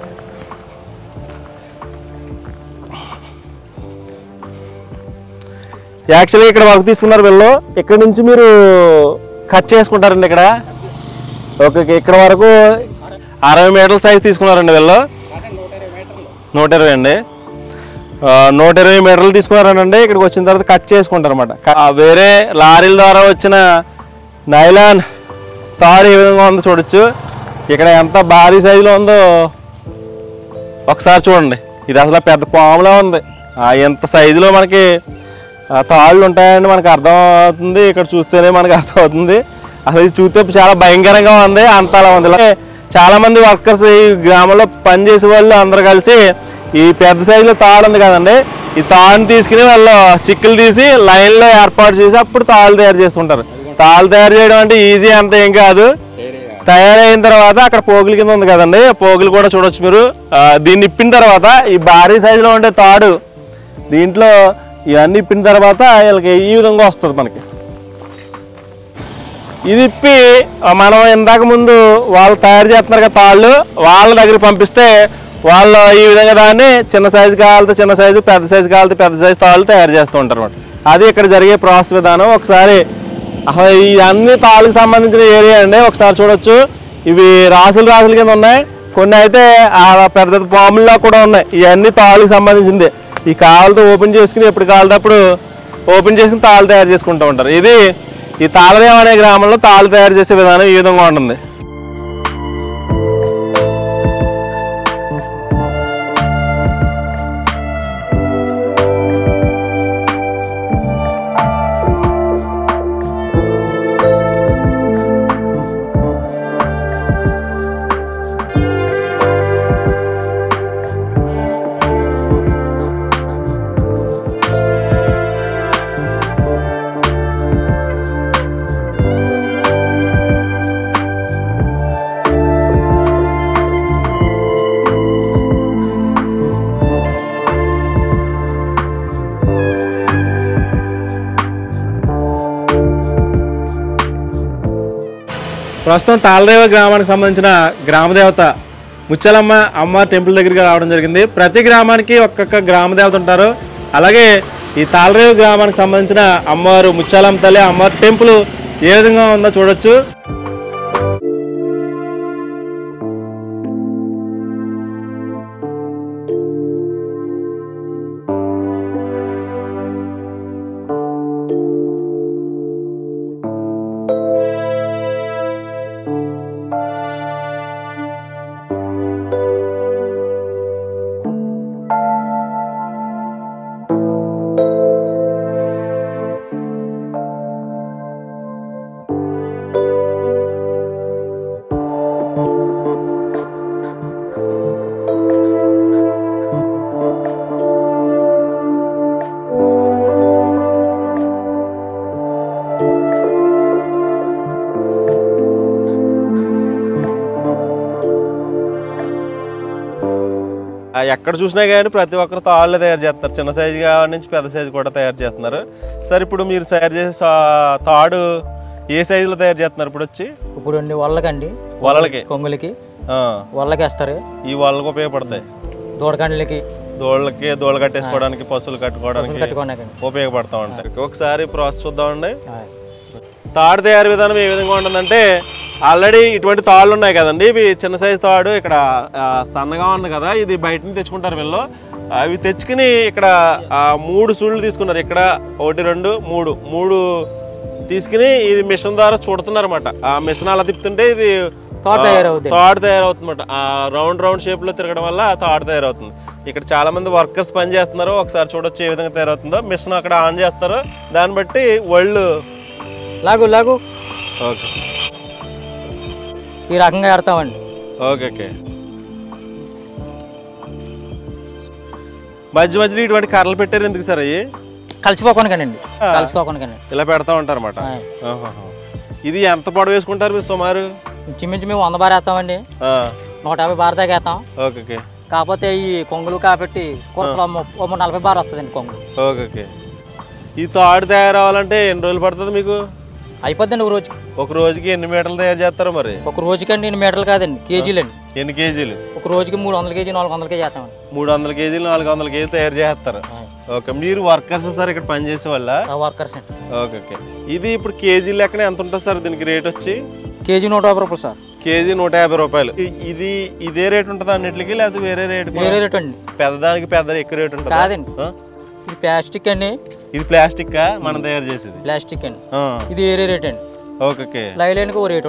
యాక్చువల్లీ ఇక్కడ వర్క్ తీసుకున్నారు వీళ్ళు ఇక్కడ నుంచి మీరు కట్ చేసుకుంటారండి ఇక్కడ ఓకే ఓకే. ఇక్కడ వరకు అరవై మీటర్ల సైజ్ తీసుకున్నారండి వీళ్ళు నూట ఇరవై అండి ఆ, నూట ఇరవై మీటర్లు తీసుకున్నారనండి ఇక్కడికి వచ్చిన తర్వాత కట్ చేసుకుంటారు అనమాట వేరే లారీల ద్వారా వచ్చిన నైలాన్ తాడు ఏ విధంగా ఉందో చూడొచ్చు ఇక్కడ ఎంత భారీ సైజులో ఉందో ఒకసారి చూడండి ఇది అసలు పెద్ద పాములా ఉంది ఆ ఎంత సైజులో మనకి ఆ, తాళ్ళు ఉంటాయని మనకు అర్థం అవుతుంది ఇక్కడ చూస్తేనే మనకు అర్థం అవుతుంది అసలు ఇది చూస్తే చాలా భయంకరంగా ఉంది అంత అలా ఉంది అలాగే చాలా మంది వర్కర్స్ ఈ గ్రామంలో పనిచేసే వాళ్ళు అందరు కలిసి ఈ పెద్ద సైజులో తాడు ఉంది కదండి ఈ తాడుని తీసుకుని వాళ్ళు చిక్కులు తీసి లైన్లో ఏర్పాటు చేసి అప్పుడు తాళ్ళు తయారు చేస్తుంటారు తాళ్ళు తయారు చేయడం అంటే ఈజీ అంత ఏం కాదు తయారైన తర్వాత అక్కడ పోగుల కింద ఉంది కదండి ఆ పోగులు కూడా చూడొచ్చు మీరు ఆ, దీన్ని ఇప్పిన తర్వాత ఈ భారీ సైజులో ఉండే తాడు దీంట్లో ఇవన్నీ ఇప్పిన తర్వాత వీళ్ళకి ఈ విధంగా వస్తుంది మనకి ఇది ఇప్పి ఆ, మనం ఇందాక ముందు వాళ్ళు తయారు చేస్తున్నారు కదా తాళ్ళు వాళ్ళ దగ్గరికి పంపిస్తే వాళ్ళు ఈ విధంగా దాన్ని చిన్న సైజు కావాలితే చిన్న సైజు పెద్ద సైజు కావాలితే పెద్ద సైజు తాళ్ళు తయారు చేస్తూ ఉంటారు అనమాట అది ఇక్కడ జరిగే ప్రాసెస్ విధానం ఒకసారి అసలు ఈ అన్ని తాళ్ళకి సంబంధించిన ఏరియా అండి ఒకసారి చూడొచ్చు ఇవి రాసులు రాసుల కింద ఉన్నాయి కొన్ని అయితే ఆ పెద్ద పెద్ద పాముల్లా కూడా ఉన్నాయి ఇవన్నీ తాళ్ళకి సంబంధించింది ఈ కాళ్ళతో ఓపెన్ చేసుకుని ఎప్పుడు కావాలప్పుడు ఓపెన్ చేసుకుని తాళ్ళు తయారు చేసుకుంటూ ఉంటారు ఇది ఈ తాళదేవం అనే గ్రామంలో తాళ్ళు తయారు చేసే విధానం ఈ విధంగా ఉంటుంది ప్రస్తుతం తాళరేవ గ్రామానికి సంబంధించిన గ్రామదేవత ముచ్చలమ్మ అమ్మ టెంపుల్ దగ్గరికి రావడం జరిగింది ప్రతి గ్రామానికి ఒక్కొక్క గ్రామదేవత ఉంటారు అలాగే ఈ తాళరేవ గ్రామానికి సంబంధించిన అమ్మవారు ముచ్చాలమ్మ తల్లి అమ్మవారి టెంపుల్ ఏ విధంగా ఉందో చూడొచ్చు ఆ, ఎక్కడ చూసినా కానీ ప్రతి ఒక్కరు తాళ్ళే తయారు చేస్తారు చిన్న సైజు కావాలి నుంచి పెద్ద సైజు కూడా తయారు చేస్తున్నారు సరే ఇప్పుడు మీరు తయారు చేసే సా- తాడు ఏ సైజులో తయారు చేస్తున్నారు ఇప్పుడు వచ్చి ఇప్పుడు అండి వల్లకండి వలలకి కొంగులకి ఆ, వల్లకేస్తారు ఈ వాళ్ళకి ఉపయోగపడతాయి దూడకండ్లకి దోళ్ళకి దోళ్ళు కట్టేసుకోవడానికి పశువులు కట్టుకోవడానికి కట్టుకోనాకండి ఉపయోగపడతా ఉంటాయి ఒకసారి ప్రాసెస్ చూద్దామండి తాడు తయారు విధానం ఏ విధంగా ఉంటుందంటే ఆల్రెడీ ఇటువంటి తాళ్ళు ఉన్నాయి కదండి ఇవి చిన్న సైజు తాడు ఇక్కడ ఆ, సన్నగా ఉంది కదా ఇది బయట నుంచి తెచ్చుకుంటారు వీళ్ళు అవి తెచ్చుకుని ఇక్కడ ఆ, మూడు సుళ్ళు తీసుకున్నారు ఇక్కడ ఒకటి రెండు మూడు మూడు తీసుకుని ఇది మిషన్ ద్వారా చుడుతున్నారు అనమాట ఆ మిషన్ అలా తిప్పుతుంటే ఇది తాడు ఆ, తయారవుతుంది. తాడు తయారవుతుంది ఆ రౌండ్ రౌండ్ షేప్ లో తిరగడం వల్ల ఆ తాడు తయారవుతుంది ఇక్కడ చాలా మంది వర్కర్స్ పని చేస్తున్నారు ఒకసారి చూడొచ్చు ఏ విధంగా తయారవుతుందో మిషన్ అక్కడ ఆన్ చేస్తారు దాన్ని బట్టి ఒళ్ళు లాగు లాగు ఓకే ఈ రకంగా ఆడతామండి ఓకే ఓకే మధ్య మధ్యలో ఇటువంటి కర్రలు పెట్టారు ఎందుకు సార్ అయ్యి కలిసిపోకొనకండి కలిసిపోకొనకండి ఇలా పెడతా ఉంటారు అనమాట ఇది ఎంత పొడవు వేసుకుంటారు మీరు సుమారు ఇంచుమించు మేము వంద బార్ వేస్తామండి ఆ, నూట యాభై బార్ దాకా వేస్తాం ఓకే ఓకే కాకపోతే ఈ కొంగులు కాబట్టి కురసలో ఓ మూడు నలభై బార్ వస్తుందండి కొంగులు ఓకే ఓకే ఈ తాడు తయారవ్వాలంటే ఎన్ని రోజులు పడుతుంది మీకు అయిపోద్దండి ఒక రోజుకి ఒక రోజుకి ఎన్ని మీటర్లు తయారు చేస్తారు మరి ఒక రోజుకండి ఎన్ని మీటర్లు కాదండి కేజీలండి ఎన్ని కేజీలు ఒక రోజుకి మూడు వందల కేజీ నాలుగు వందల కేజీ వేస్తామండి మూడు వందల కేజీలు నాలుగు వందల కేజీలు తయారు చేస్తారు ఓకే మీరు వర్కర్స్ సార్ ఇక్కడ పని చేసే వాళ్ళ ఆ వర్కర్స్ అండి ఓకే ఓకే ఇది ఇప్పుడు కేజీ లెక్కన ఎంత ఉంటుంది సార్ దీనికి రేట్ వచ్చి కేజీ నూట యాభై రూపాయలు సార్ కేజీ నూట యాభై రూపాయలు ఇ- ఇది ఇదే రేట్ ఉంటుంది అన్నిటికీ లేకపోతే వేరే రేట్ వేరే రేట్ అండి పెద్దదానికి పెద్ద ఎక్కువ రేట్ ఉంటుంది కాదండి ఇది ప్లాస్టిక్ అండి ఇది ప్లాస్టిక్ మనం తయారు చేసేది ప్లాస్టిక్ అండి ఆ, ఇది వేరే రేట్ అండి ఓకే ఓకే లైలైన్కి ఓ రేట్ ఉంటుంది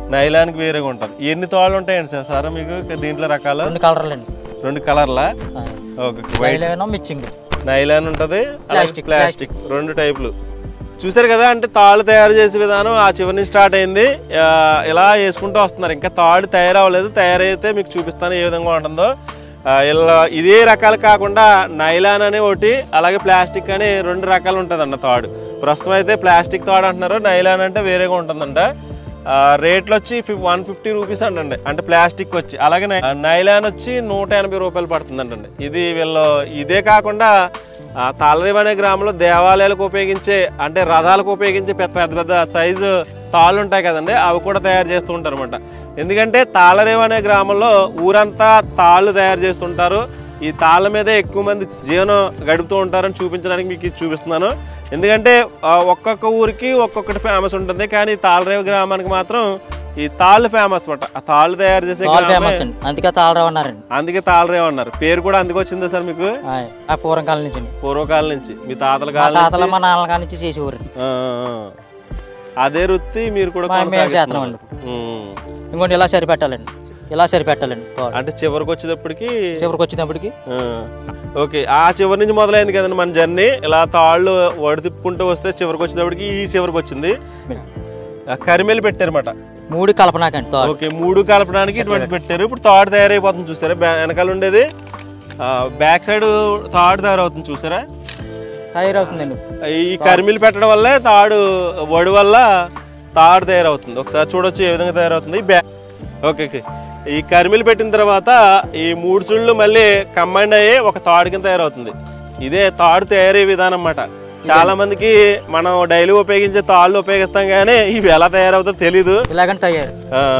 నైలాన్కి వేరేగా ఉంటుంది ఎన్ని తాళ్ళు ఉంటాయండి సార్ సార్ మీకు దీంట్లో రకాలు రెండు కలర్లు అండి రెండు కలర్లా ఓకే వైట్ వైలేనో మిక్సింగ్ నైలాన్ ఉంటుంది ప్లాస్టిక్, ప్లాస్టిక్ రెండు టైపులు చూసారు కదా అంటే తాళ్ళు తయారు చేసే విధానం ఆ చివరి నుంచి స్టార్ట్ అయింది ఆ, ఇలా వేసుకుంటూ వస్తున్నారు ఇంకా తాడు తయారవ్వలేదు తయారైతే మీకు చూపిస్తాను ఏ విధంగా ఉంటుందో ఆ, ఇలా ఇదే రకాలు కాకుండా నైలాన్ అని ఒకటి అలాగే ప్లాస్టిక్ అని రెండు రకాలు ఉంటుందంట తాడు ప్రస్తుతం అయితే ప్లాస్టిక్ తాడు అంటున్నారు నైలాన్ అంటే వేరేగా ఉంటుందంట ఆ, రేట్లు వచ్చి వన్ ఫిఫ్టీ రూపీస్ అంటండి అంటే ప్లాస్టిక్ వచ్చి అలాగే నై- నైలాన్ వచ్చి నూట ఎనభై రూపాయలు పడుతుందంటండి ఇది వీళ్ళు ఇదే కాకుండా ఆ, తాళరేవు అనే గ్రామంలో దేవాలయాలకు ఉపయోగించే అంటే రథాలకు ఉపయోగించే పెద్ద పెద్ద పెద్ద సైజు తాళ్ళు ఉంటాయి కదండి అవి కూడా తయారు చేస్తూ ఉంటారు అనమాట ఎందుకంటే తాళరేవు అనే గ్రామంలో ఊరంతా తాళ్ళు తయారు చేస్తుంటారు ఈ తాళ్ళ మీదే ఎక్కువ మంది జీవనం గడుపుతూ ఉంటారని చూపించడానికి మీకు ఇది చూపిస్తున్నాను ఎందుకంటే ఆ, ఒక్కొక్క ఊరికి ఒక్కొక్కటి ఫేమస్ ఉంటుంది కానీ తాళరేవు గ్రామానికి మాత్రం ఈ తాళ్ళు ఫేమస్ అనమాట ఆ తాళ్ళు తయారు చేసే తాళ్ళు గ్రామమే. ఫేమస్ అండి అందుకే తాళరావు అన్నారండి అందుకే తాళరేవు అన్నారు పేరు కూడా అందుకు వచ్చిందా సార్ మీకు ఆయ్, ఆ పూర్వం కాలం నుంచి అండి. పూర్వకాలం నుంచి మీ తాతల మా కాలం తాతల నుంచి మా నాన్నల కాలం నుంచి చేసేవారండి ఆ, ఆ, ఆ. అదే వృత్తి మీరు కూడా మా- మేము కొనసాగిస్తున్నారు. చేస్తున్నామండి. ఉమ్. ఇంకోటి ఇలా సరిపెట్టాలండి ఇలా సరిపెట్టాలండి తాడు అంటే చివరికి వచ్చేటప్పటికి చివరికి వచ్చేటప్పటికి ఆ, ఓకే ఆ చివరి నుంచి మొదలైంది కదండి మన జర్నీ ఇలా తాళ్ళు వడి తిప్పుకుంటూ వస్తే చివరికి వచ్చేటప్పటికి ఈ చివరికి వచ్చింది ఆ, కరిమేలు పెట్టారన్నమాట మూడు కలపనాకండి తాడు ఓకే మూడు కలపడానికి ఇటువంటి పెట్టారు ఇప్పుడు తాడు తయారైపోతుంది చూసారా బ్యా- వెనకాల ఉండేది బ్యాక్ సైడ్ తాడు తయారవుతుంది చూసారా తయారవుతుందండి ఈ కరిమిలు పెట్టడం వల్లే తాడు వడి వల్ల తాడు తయారవుతుంది ఒకసారి చూడొచ్చు ఏ విధంగా తయారవుతుంది ఈ బ్యా- ఓకే ఓకే ఈ కరిమిలు పెట్టిన తర్వాత ఈ మూడు చుళ్ళు మళ్ళీ కంబైండ్ అయ్యి ఒక తాడు కింద తయారవుతుంది ఇదే తాడు తయారయ్యే విధానం అన్నమాట చాలా మందికి మనం డైలీ ఉపయోగించే తాళ్ళు ఉపయోగిస్తాం కానీ ఇవి ఎలా తయారవుతుందో తెలీదు ఇలాగని తయారు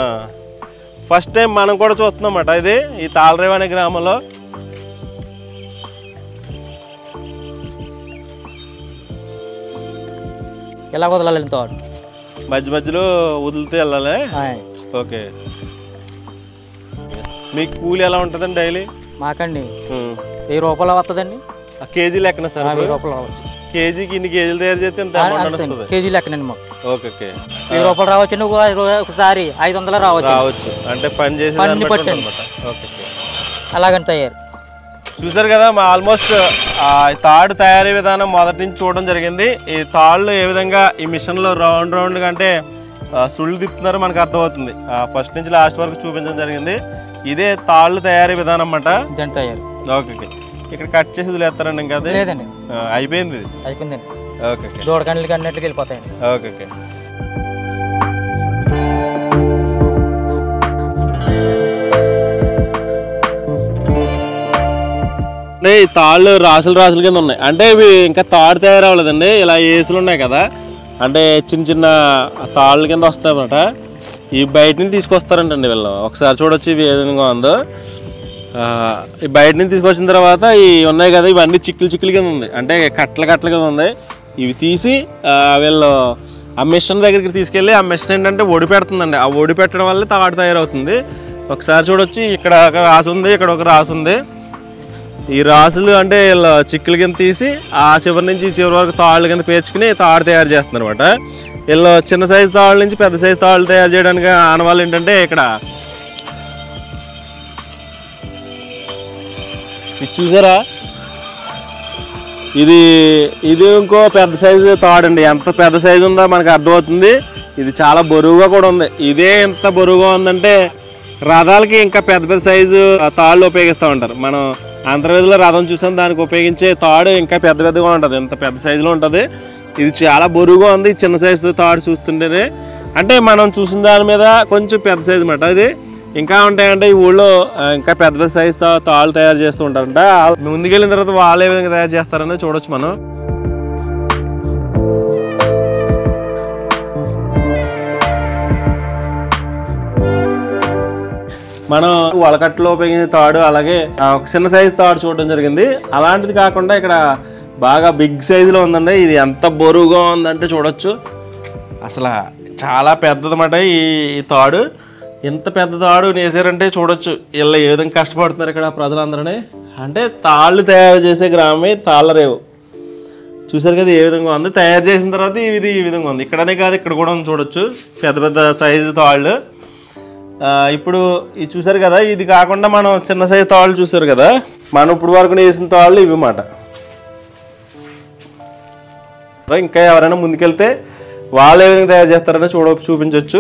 ఫస్ట్ టైం మనం కూడా చూస్తున్నాం అన్నమాట ఇది ఈ తాళరేవు అనే గ్రామంలో ఇలా వదలాలండి తాడు మధ్య మధ్యలో వదులుతూ వెళ్ళాలి ఆయ్. ఓకే మీకు కూలి ఎలా ఉంటుందండి డైలీ మాకండి వెయ్యి రూపాయలు వస్తుందండి ఆ కేజీ లెక్కన సార్ ఆ, వెయ్యి రూపాయలు రావచ్చు కేజీకి ఇన్ని కేజీలు తయారు చేస్తే ఇంత ఆ, అమౌంట్ అంతే వస్తుంది కేజీ లెక్కనండి మాకు ఓకే ఓకే వెయ్యి రూపాయలు రావచ్చు నువ్వు ఒకసారి ఐదు వందలు రావచ్చు రావచ్చు అంటే పని చేసే దాన్ని పనిని బట్టి బట్టండి. ఉంటుందన్నమాట. ఓకే ఓకే అలాగని తయారు చూసారు కదా మా ఆల్మోస్ట్ ఆ తాడు తయారీ విధానం మొదటి నుంచి చూడడం జరిగింది ఈ తాళ్ళు ఏ విధంగా ఈ మిషన్లో రౌండ్ రౌండ్ అంటే ఆ, సుళ్ళు తిప్పుతున్నారో మనకు అర్థమవుతుంది ఫస్ట్ నుంచి లాస్ట్ వరకు చూపించడం జరిగింది ఇదే తాళ్ళు తయారీ విధానం అన్నమాట దాని తయారు ఓకే ఓకే ఇక్కడ కట్ చేసి వదిలేస్తారండి ఇంకా అది లేదండి ఆ, అయిపోయింది ఇది. అయిపోయిందండి ఓకే ఓకే దూడకండ్లకి అన్నట్లుగా వెళ్ళిపోతాయండి ఓకే ఓకే అంటే ఈ తాళ్ళు రాసులు రాసుల కింద ఉన్నాయి అంటే ఇవి ఇంకా తాడు తయారవ్వలేదండి ఇలా ఏసులు ఉన్నాయి కదా అంటే చిన్న చిన్న తాళ్ళ కింద వస్తాయి అన్నమాట ఈ బయట నుంచి తీసుకొస్తారంటండి వీళ్ళు ఒకసారి చూడొచ్చు ఇవి ఏ విధంగా ఉందో ఆ, ఈ బయట నుంచి తీసుకొచ్చిన తర్వాత ఈ ఉన్నాయి కదా ఇవన్నీ చిక్కులు చిక్కులు కింద ఉంది అంటే కట్టల కట్టల కింద ఉంది ఇవి తీసి ఆ, వీళ్ళు ఆ మిషన్ దగ్గరికి తీసుకెళ్ళి ఆ మిషన్ ఏంటంటే ఒడి పెడుతుందండి ఆ ఒడి పెట్టడం వల్ల తాడు తయారవుతుంది ఒకసారి చూడొచ్చు ఇక్కడ ఒక రాసి ఉంది ఇక్కడ ఒక రాసి ఉంది ఈ రాసులు అంటే ఇలా చిక్కుల కింద తీసి ఆ చివరి నుంచి ఈ చివరి వరకు తాళ్ళ కింద పేర్చుకుని తాడు తయారు చేస్తున్నారు అనమాట వీళ్ళు చిన్న సైజు తాళ్ళ నుంచి పెద్ద సైజు తాళ్ళు తయారు చేయడానికి ఆనవాళ్ళు ఏంటంటే ఇక్కడ ఇది చూసారా ఇది ఇది ఇంకో పెద్ద సైజు తాడండి ఎంత పెద్ద సైజు ఉందో మనకు అర్థమవుతుంది ఇది చాలా బరువుగా కూడా ఉంది ఇదే ఎంత బరువుగా ఉందంటే రథాలకి ఇంకా పెద్ద పెద్ద సైజు తాళ్ళు ఉపయోగిస్తూ ఉంటారు మనం అంతర్వేదిలో రథం చూసాం దానికి ఉపయోగించే తాడు ఇంకా పెద్ద పెద్దగా ఉంటుంది ఎంత పెద్ద సైజులో ఉంటుంది ఇది చాలా బరువుగా ఉంది చిన్న సైజు తాడు చూస్తుంటేనే అంటే మనం చూసిన దాని మీద కొంచెం పెద్ద సైజు అన్నమాట ఇది ఇంకా ఉంటాయంటే ఈ ఊళ్ళో ఆ, ఇంకా పెద్ద పెద్ద సైజు తా తాళ్ళు తయారు చేస్తూ ఉంటారంట ఆ- ముందుకెళ్ళిన తర్వాత వాళ్ళు ఏ విధంగా తయారు చేస్తారనేది చూడొచ్చు మనం మనం వలకట్లో ఉపయోగించే తాడు అలాగే ఆ, ఒక చిన్న సైజు తాడు చూడడం జరిగింది అలాంటిది కాకుండా ఇక్కడ బాగా బిగ్ సైజులో ఉందండి ఇది ఎంత బరువుగా ఉందంటే చూడొచ్చు అసలు చాలా పెద్దదన్నమాట ఈ ఈ తాడు ఇంత పెద్ద తాడు నేసారంటే చూడొచ్చు వీళ్ళు ఏ విధంగా కష్టపడుతున్నారు ఇక్కడ ప్రజలందరినీ అంటే తాళ్ళు తయారు చేసే గ్రామమే తాళ్ళరేవు చూసారు కదా ఏ విధంగా ఉంది తయారు చేసిన తర్వాత ఇది ఈ విధంగా ఉంది ఇక్కడనే కాదు ఇక్కడ కూడా ఉంది చూడొచ్చు పెద్ద పెద్ద సైజు తాళ్ళు ఆ, ఇప్పుడు ఇది చూసారు కదా ఇది కాకుండా మనం చిన్న సైజు తాళ్ళు చూసారు కదా మనం ఇప్పుడు వరకు వేసిన తాళ్ళు ఇవి మాట ఇంకా ఎవరైనా ముందుకెళ్తే వాళ్ళు ఏ విధంగా తయారు చేస్తారని చూడ చూపించవచ్చు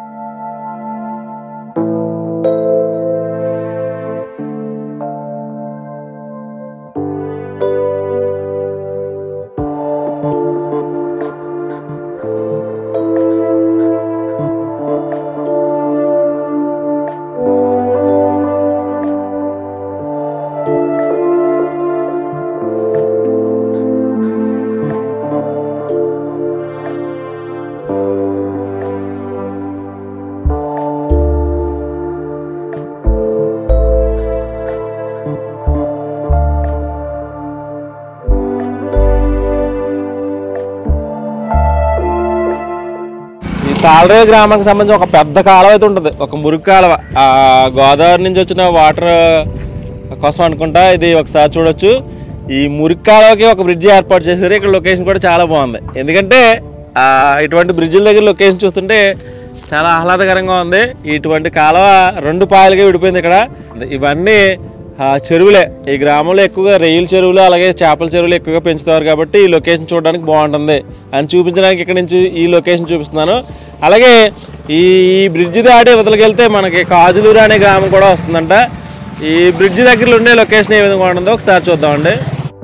ఈ తాళరేవు గ్రామానికి సంబంధించి ఒక పెద్ద కాలువ అయితే ఉంటుంది ఒక మురుగు కాలువ ఆ గోదావరి నుంచి వచ్చిన వాటర్ కోసం అనుకుంటా ఇది ఒకసారి చూడొచ్చు ఈ మురుగు కాలువకి ఒక బ్రిడ్జి ఏర్పాటు చేశారు ఇక్కడ లొకేషన్ కూడా చాలా బాగుంది ఎందుకంటే ఆ, ఇటువంటి బ్రిడ్జిల దగ్గర లొకేషన్ చూస్తుంటే చాలా ఆహ్లాదకరంగా ఉంది ఇటువంటి కాలువ రెండు పాయలుగా విడిపోయింది ఇక్కడ ఇవన్నీ ఆ, చెరువులే ఈ గ్రామంలో ఎక్కువగా రొయ్యల చెరువులు అలాగే చేపల చెరువులు ఎక్కువగా పెంచుతారు కాబట్టి ఈ లొకేషన్ చూడడానికి బాగుంటుంది అని చూపించడానికి ఇక్కడ నుంచి ఈ లొకేషన్ చూపిస్తున్నాను అలాగే ఈ ఈ బ్రిడ్జి దాటి ఇవతలకి వెళ్తే మనకి కాజులూరు అనే గ్రామం కూడా వస్తుందంట ఈ బ్రిడ్జి దగ్గరలో ఉండే లొకేషన్ ఏ విధంగా ఉంటుందో ఒకసారి చూద్దామండి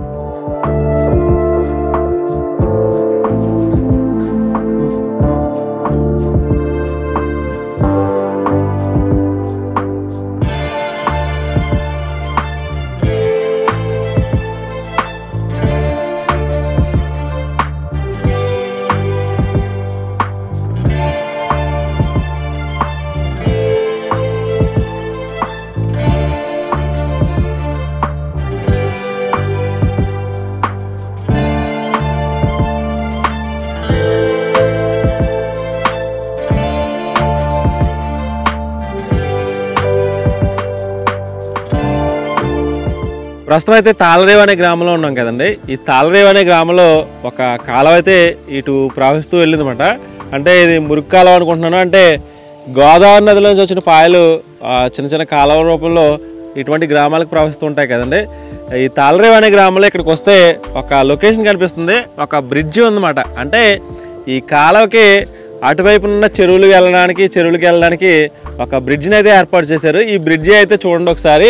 ప్రస్తుతం అయితే తాళరేవు అనే గ్రామంలో ఉన్నాం కదండి ఈ తాళరేవు అనే గ్రామంలో ఒక కాలువ అయితే ఇటు ప్రవహిస్తూ వెళ్ళిందన్నమాట అంటే ఇది మురుగు కాలువ అనుకుంటున్నాను అంటే గోదావరి నదిలో నుంచి వచ్చిన పాయలు ఆ, చిన్న చిన్న కాలువ రూపంలో ఇటువంటి గ్రామాలకు ప్రవహిస్తూ ఉంటాయి కదండి ఈ తాళరేవు అనే గ్రామంలో ఇక్కడికి వస్తే ఒక లొకేషన్ కనిపిస్తుంది ఒక బ్రిడ్జి ఉందన్నమాట అంటే ఈ కాలువకి అటువైపు ఉన్న చెరువులు వెళ్ళడానికి చెరువులకి వెళ్ళడానికి ఒక బ్రిడ్జిని అయితే ఏర్పాటు చేశారు ఈ బ్రిడ్జి అయితే చూడండి ఒకసారి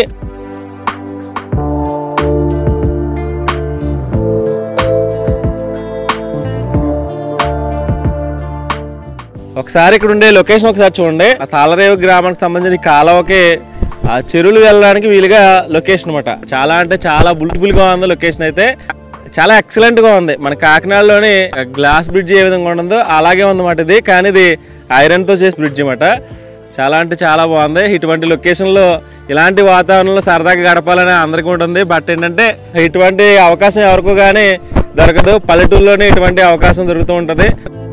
ఒకసారి ఇక్కడ ఉండే లొకేషన్ ఒకసారి చూడండి ఆ తాళరేవు గ్రామానికి సంబంధించిన ఈ కాలువకి ఆ చెరువులు వెళ్ళడానికి వీలుగా లొకేషన్ అనమాట చాలా అంటే చాలా బుల్టిబుల్ గా ఉంది లొకేషన్ అయితే చాలా ఎక్సలెంట్ గా ఉంది మన కాకినాడలోని గ్లాస్ బ్రిడ్జ్ ఏ విధంగా ఉంటుందో అలాగే ఉందన్నమాట ఇది కానీ ఇది ఐరన్ తో చేసిన బ్రిడ్జ్ అనమాట చాలా అంటే చాలా బాగుంది ఇటువంటి లొకేషన్ లో ఇలాంటి వాతావరణంలో సరదాగా గడపాలని అందరికీ ఉంటుంది బట్ ఏంటంటే ఇటువంటి అవకాశం ఎవరికో కానీ దొరకదు పల్లెటూరులోనే ఇటువంటి అవకాశం దొరుకుతూ ఉంటుంది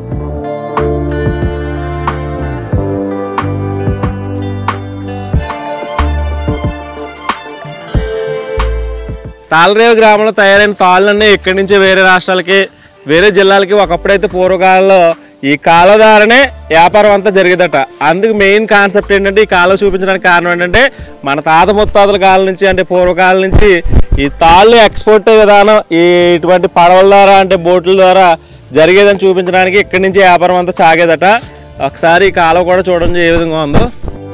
తాళరేవు గ్రామంలో తయారైన తాళ్ళన్నీ ఇక్కడి నుంచి వేరే రాష్ట్రాలకి వేరే జిల్లాలకి ఒకప్పుడైతే పూర్వకాలంలో ఈ కాలువ ద్వారానే వ్యాపారం అంతా జరిగేదట అందుకు మెయిన్ కాన్సెప్ట్ ఏంటంటే ఈ కాలువ చూపించడానికి కారణం ఏంటంటే మన తాత ముత్తాతల కాలం నుంచి అంటే పూర్వకాలం నుంచి ఈ తాళ్ళు ఎక్స్పోర్ట్ విధానం ఈ ఇటువంటి పడవల ద్వారా అంటే బోట్ల ద్వారా జరిగేదని చూపించడానికి ఇక్కడి నుంచి వ్యాపారం అంతా సాగేదట ఒకసారి ఈ కాలువ కూడా చూడండి ఏ విధంగా ఉందో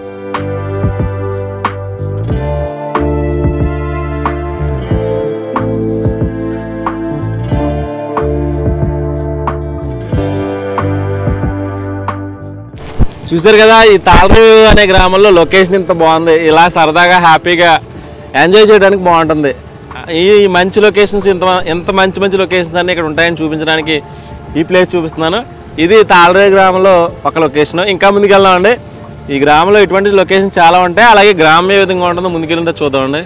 చూసారు కదా ఈ తాళరేవు అనే గ్రామంలో లొకేషన్ ఇంత బాగుంది ఇలా సరదాగా హ్యాపీగా ఎంజాయ్ చేయడానికి బాగుంటుంది ఈ ఈ మంచి లొకేషన్స్ ఇంత ఎంత మంచి మంచి లొకేషన్స్ అన్ని ఇక్కడ ఉంటాయని చూపించడానికి ఈ ప్లేస్ చూపిస్తున్నాను ఇది తాళరేవు గ్రామంలో ఒక లొకేషన్ ఇంకా ముందుకు వెళ్దామండి ఈ గ్రామంలో ఇటువంటి లొకేషన్ చాలా ఉంటాయి అలాగే గ్రామం ఏ విధంగా ఉంటుందో ముందుకెళ్ళిందో చూద్దామండి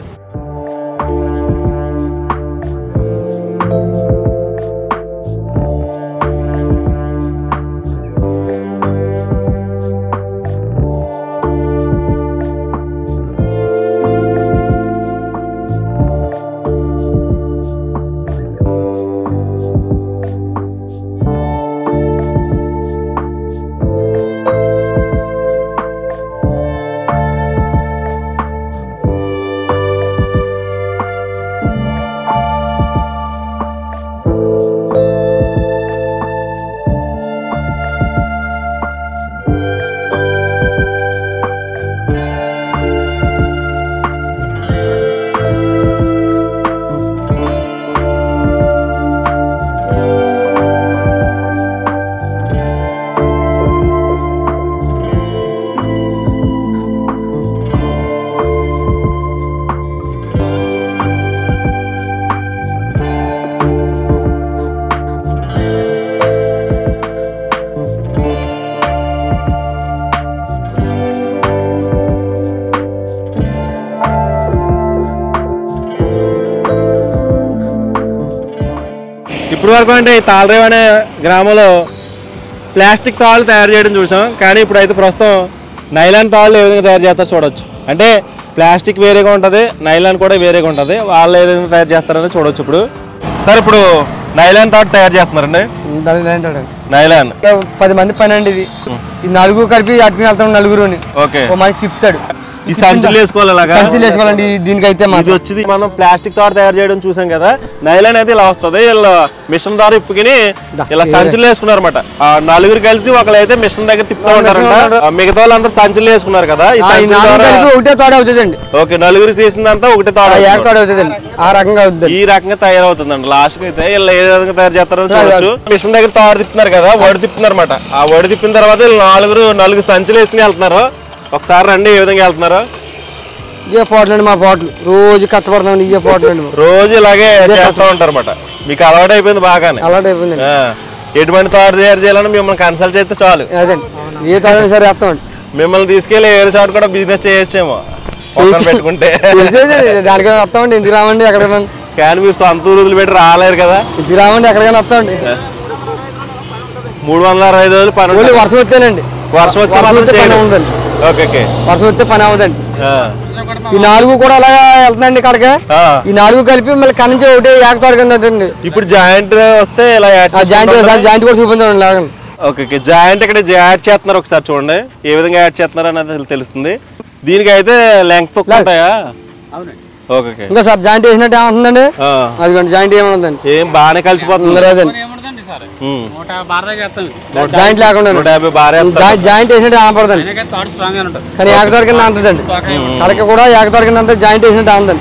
ఇప్పటి వరకు అంటే ఈ తాళరేవు అనే గ్రామంలో ప్లాస్టిక్ తాళ్ళు తయారు చేయడం చూసాం కానీ ఇప్పుడు అయితే ప్రస్తుతం నైలాన్ తాళ్ళు ఏ విధంగా తయారు చేస్తారో చూడొచ్చు అంటే ప్లాస్టిక్ వేరేగా ఉంటుంది నైలాన్ కూడా వేరేగా ఉంటుంది వాళ్ళు ఏ విధంగా తయారు చేస్తారని చూడొచ్చు ఇప్పుడు సార్ ఇప్పుడు నైలాన్ తాడు తయారు చేస్తున్నారండి దానికి లైన్ తోడండి. నైలాన్ ఇంకా పది మంది పని అండి ఇది ఈ నలుగురు కలిపి అట్టుకుని వెళ్తాం నలుగురుని ఓకే ఓ మనిషి చెప్తాడు ఈ సంచులు వేసుకోవాలి ఇలాగా సంచులు వేసుకోవాలండి దీనికైతే ఇది మాత్రం వచ్చింది మనం ప్లాస్టిక్ తాడు తయారు చేయడం చూసాం కదా నైలాన్ అయితే ఇలా వస్తుంది వీళ్ళు మిషన్ ద్వారా ఇప్పుకుని దా, ఇలా సంచులు వేసుకున్నారు అనమాట నలుగురు కలిసి ఒకళ్ళైతే మిషన్ దగ్గర తిప్పుతూ ఉంటారంట ఆ, మిగతా వాళ్ళందరూ సంచులు వేసుకున్నారు కదా ఈ ఆ, ఈ సంచుల నాలుగు ద్వారా కలిపి ఒకటే తోడ అవుతుందండి ఓకే నలుగురు చేసిందంతా ఒకటి తాడు ఏక అవుతుంది. తోడ అవుతుందండి ఆ రకంగా అవుతుంది ఈ రకంగా తయారవుతుందండి లాస్ట్ కి అయితే వీళ్ళు ఏ విధంగా తయారు చేస్తారో చూడొచ్చు మిషన్ దగ్గర తాడు తిప్పుతున్నారు కదా వడి తిప్పుతున్నారు అనమాట ఆ వడి తిప్పిన తర్వాత వీళ్ళు నలుగురు నలుగురు సంచులు వేసుకుని వెళ్తున్నారు ఒకసారి రండి ఏ విధంగా వెళ్తున్నారు ఇదే పోట్లు అండి మా పోట్లు రోజు కష్టపడతామండి ఇదే పోట్లు అండి రోజు ఇలాగే చేస్తూ ఉంటారు అనమాట మీకు అలవాటు అయిపోయింది బాగానే అలాంటి అయిపోయిందండి ఆ, ఎటువంటి తాడు తయారు చేయాలని మిమ్మల్ని కన్సల్ట్ చేస్తే చాలు అదండి ఏ తోడని సరే వేస్తామండి మిమ్మల్ని తీసుకెళ్లి ఏడు చోట కూడా బిజినెస్ చేయొచ్చేమో పక్కన పెట్టుకుంటే తెలిసేది దానికి వస్తామండి ఎందుకు రామండి ఎక్కడికైనా కానీ మీరు సొంత ఊరులు పెట్టి రాలేరు కదా ఎందుకు రామండి ఎక్కడికైనా వస్తామండి మూడు వందల అరవై ఐదు రోజులు పని ఓన్లీ ఉంటుంది. వర్షం వస్తేనండి వర్షం వస్తే వర్షం మాత్రం వస్తే పని చేయరు. అవ్వదండి ఓకే ఓకే వర్షం వస్తే పని అవ్వదండి ఆ, ఈ నాలుగు కూడా అలాగా వెళ్తుందండి ఇక్కడికి ఆ. ఈ నాలుగు కలిపి మళ్ళీ కనించి ఒకటి ఏక తోడ కింద అవుతుంది ఇప్పుడు జాయింట్ వస్తే ఇలా యాడ్ ఆ జాయింట్ చేసుకుంటాం కదా? జాయింట్ కూడా చూపించండి లాగండి ఓకే ఓకే జాయింట్ ఇక్కడ యాడ్ చేస్తున్నారు ఒకసారి చూడండి ఏ విధంగా యాడ్ చేస్తున్నారు అనేది తెలుస్తుంది దీనికి అయితే లెంగ్త్ ఉంటాయా ఓకే ఓకే ఇంకా సార్ జాయింట్ వేసినట్టు ఏమంటుందండి ఆ, అదిగోండి జాయింట్ ఏమనుందండి ఏం బాగానే కలిసిపోతుంది అదండి ఏముండదండి సార్ ఉమ్. నూట బాగా చేస్తాం జాయింట్ లేకుండా నూట యాభై బాగా వేస్తారు. జాయింట్ వేసినట్టు ఆపడదండి అందుకే థాట్ స్ట్రాంగ్ గా ఉంటుంది కానీ ఏక తోడ కింద అంతదండి కలక కూడా ఏక తోడ కింద అంత జాయింట్ వేసినట్టు అందండి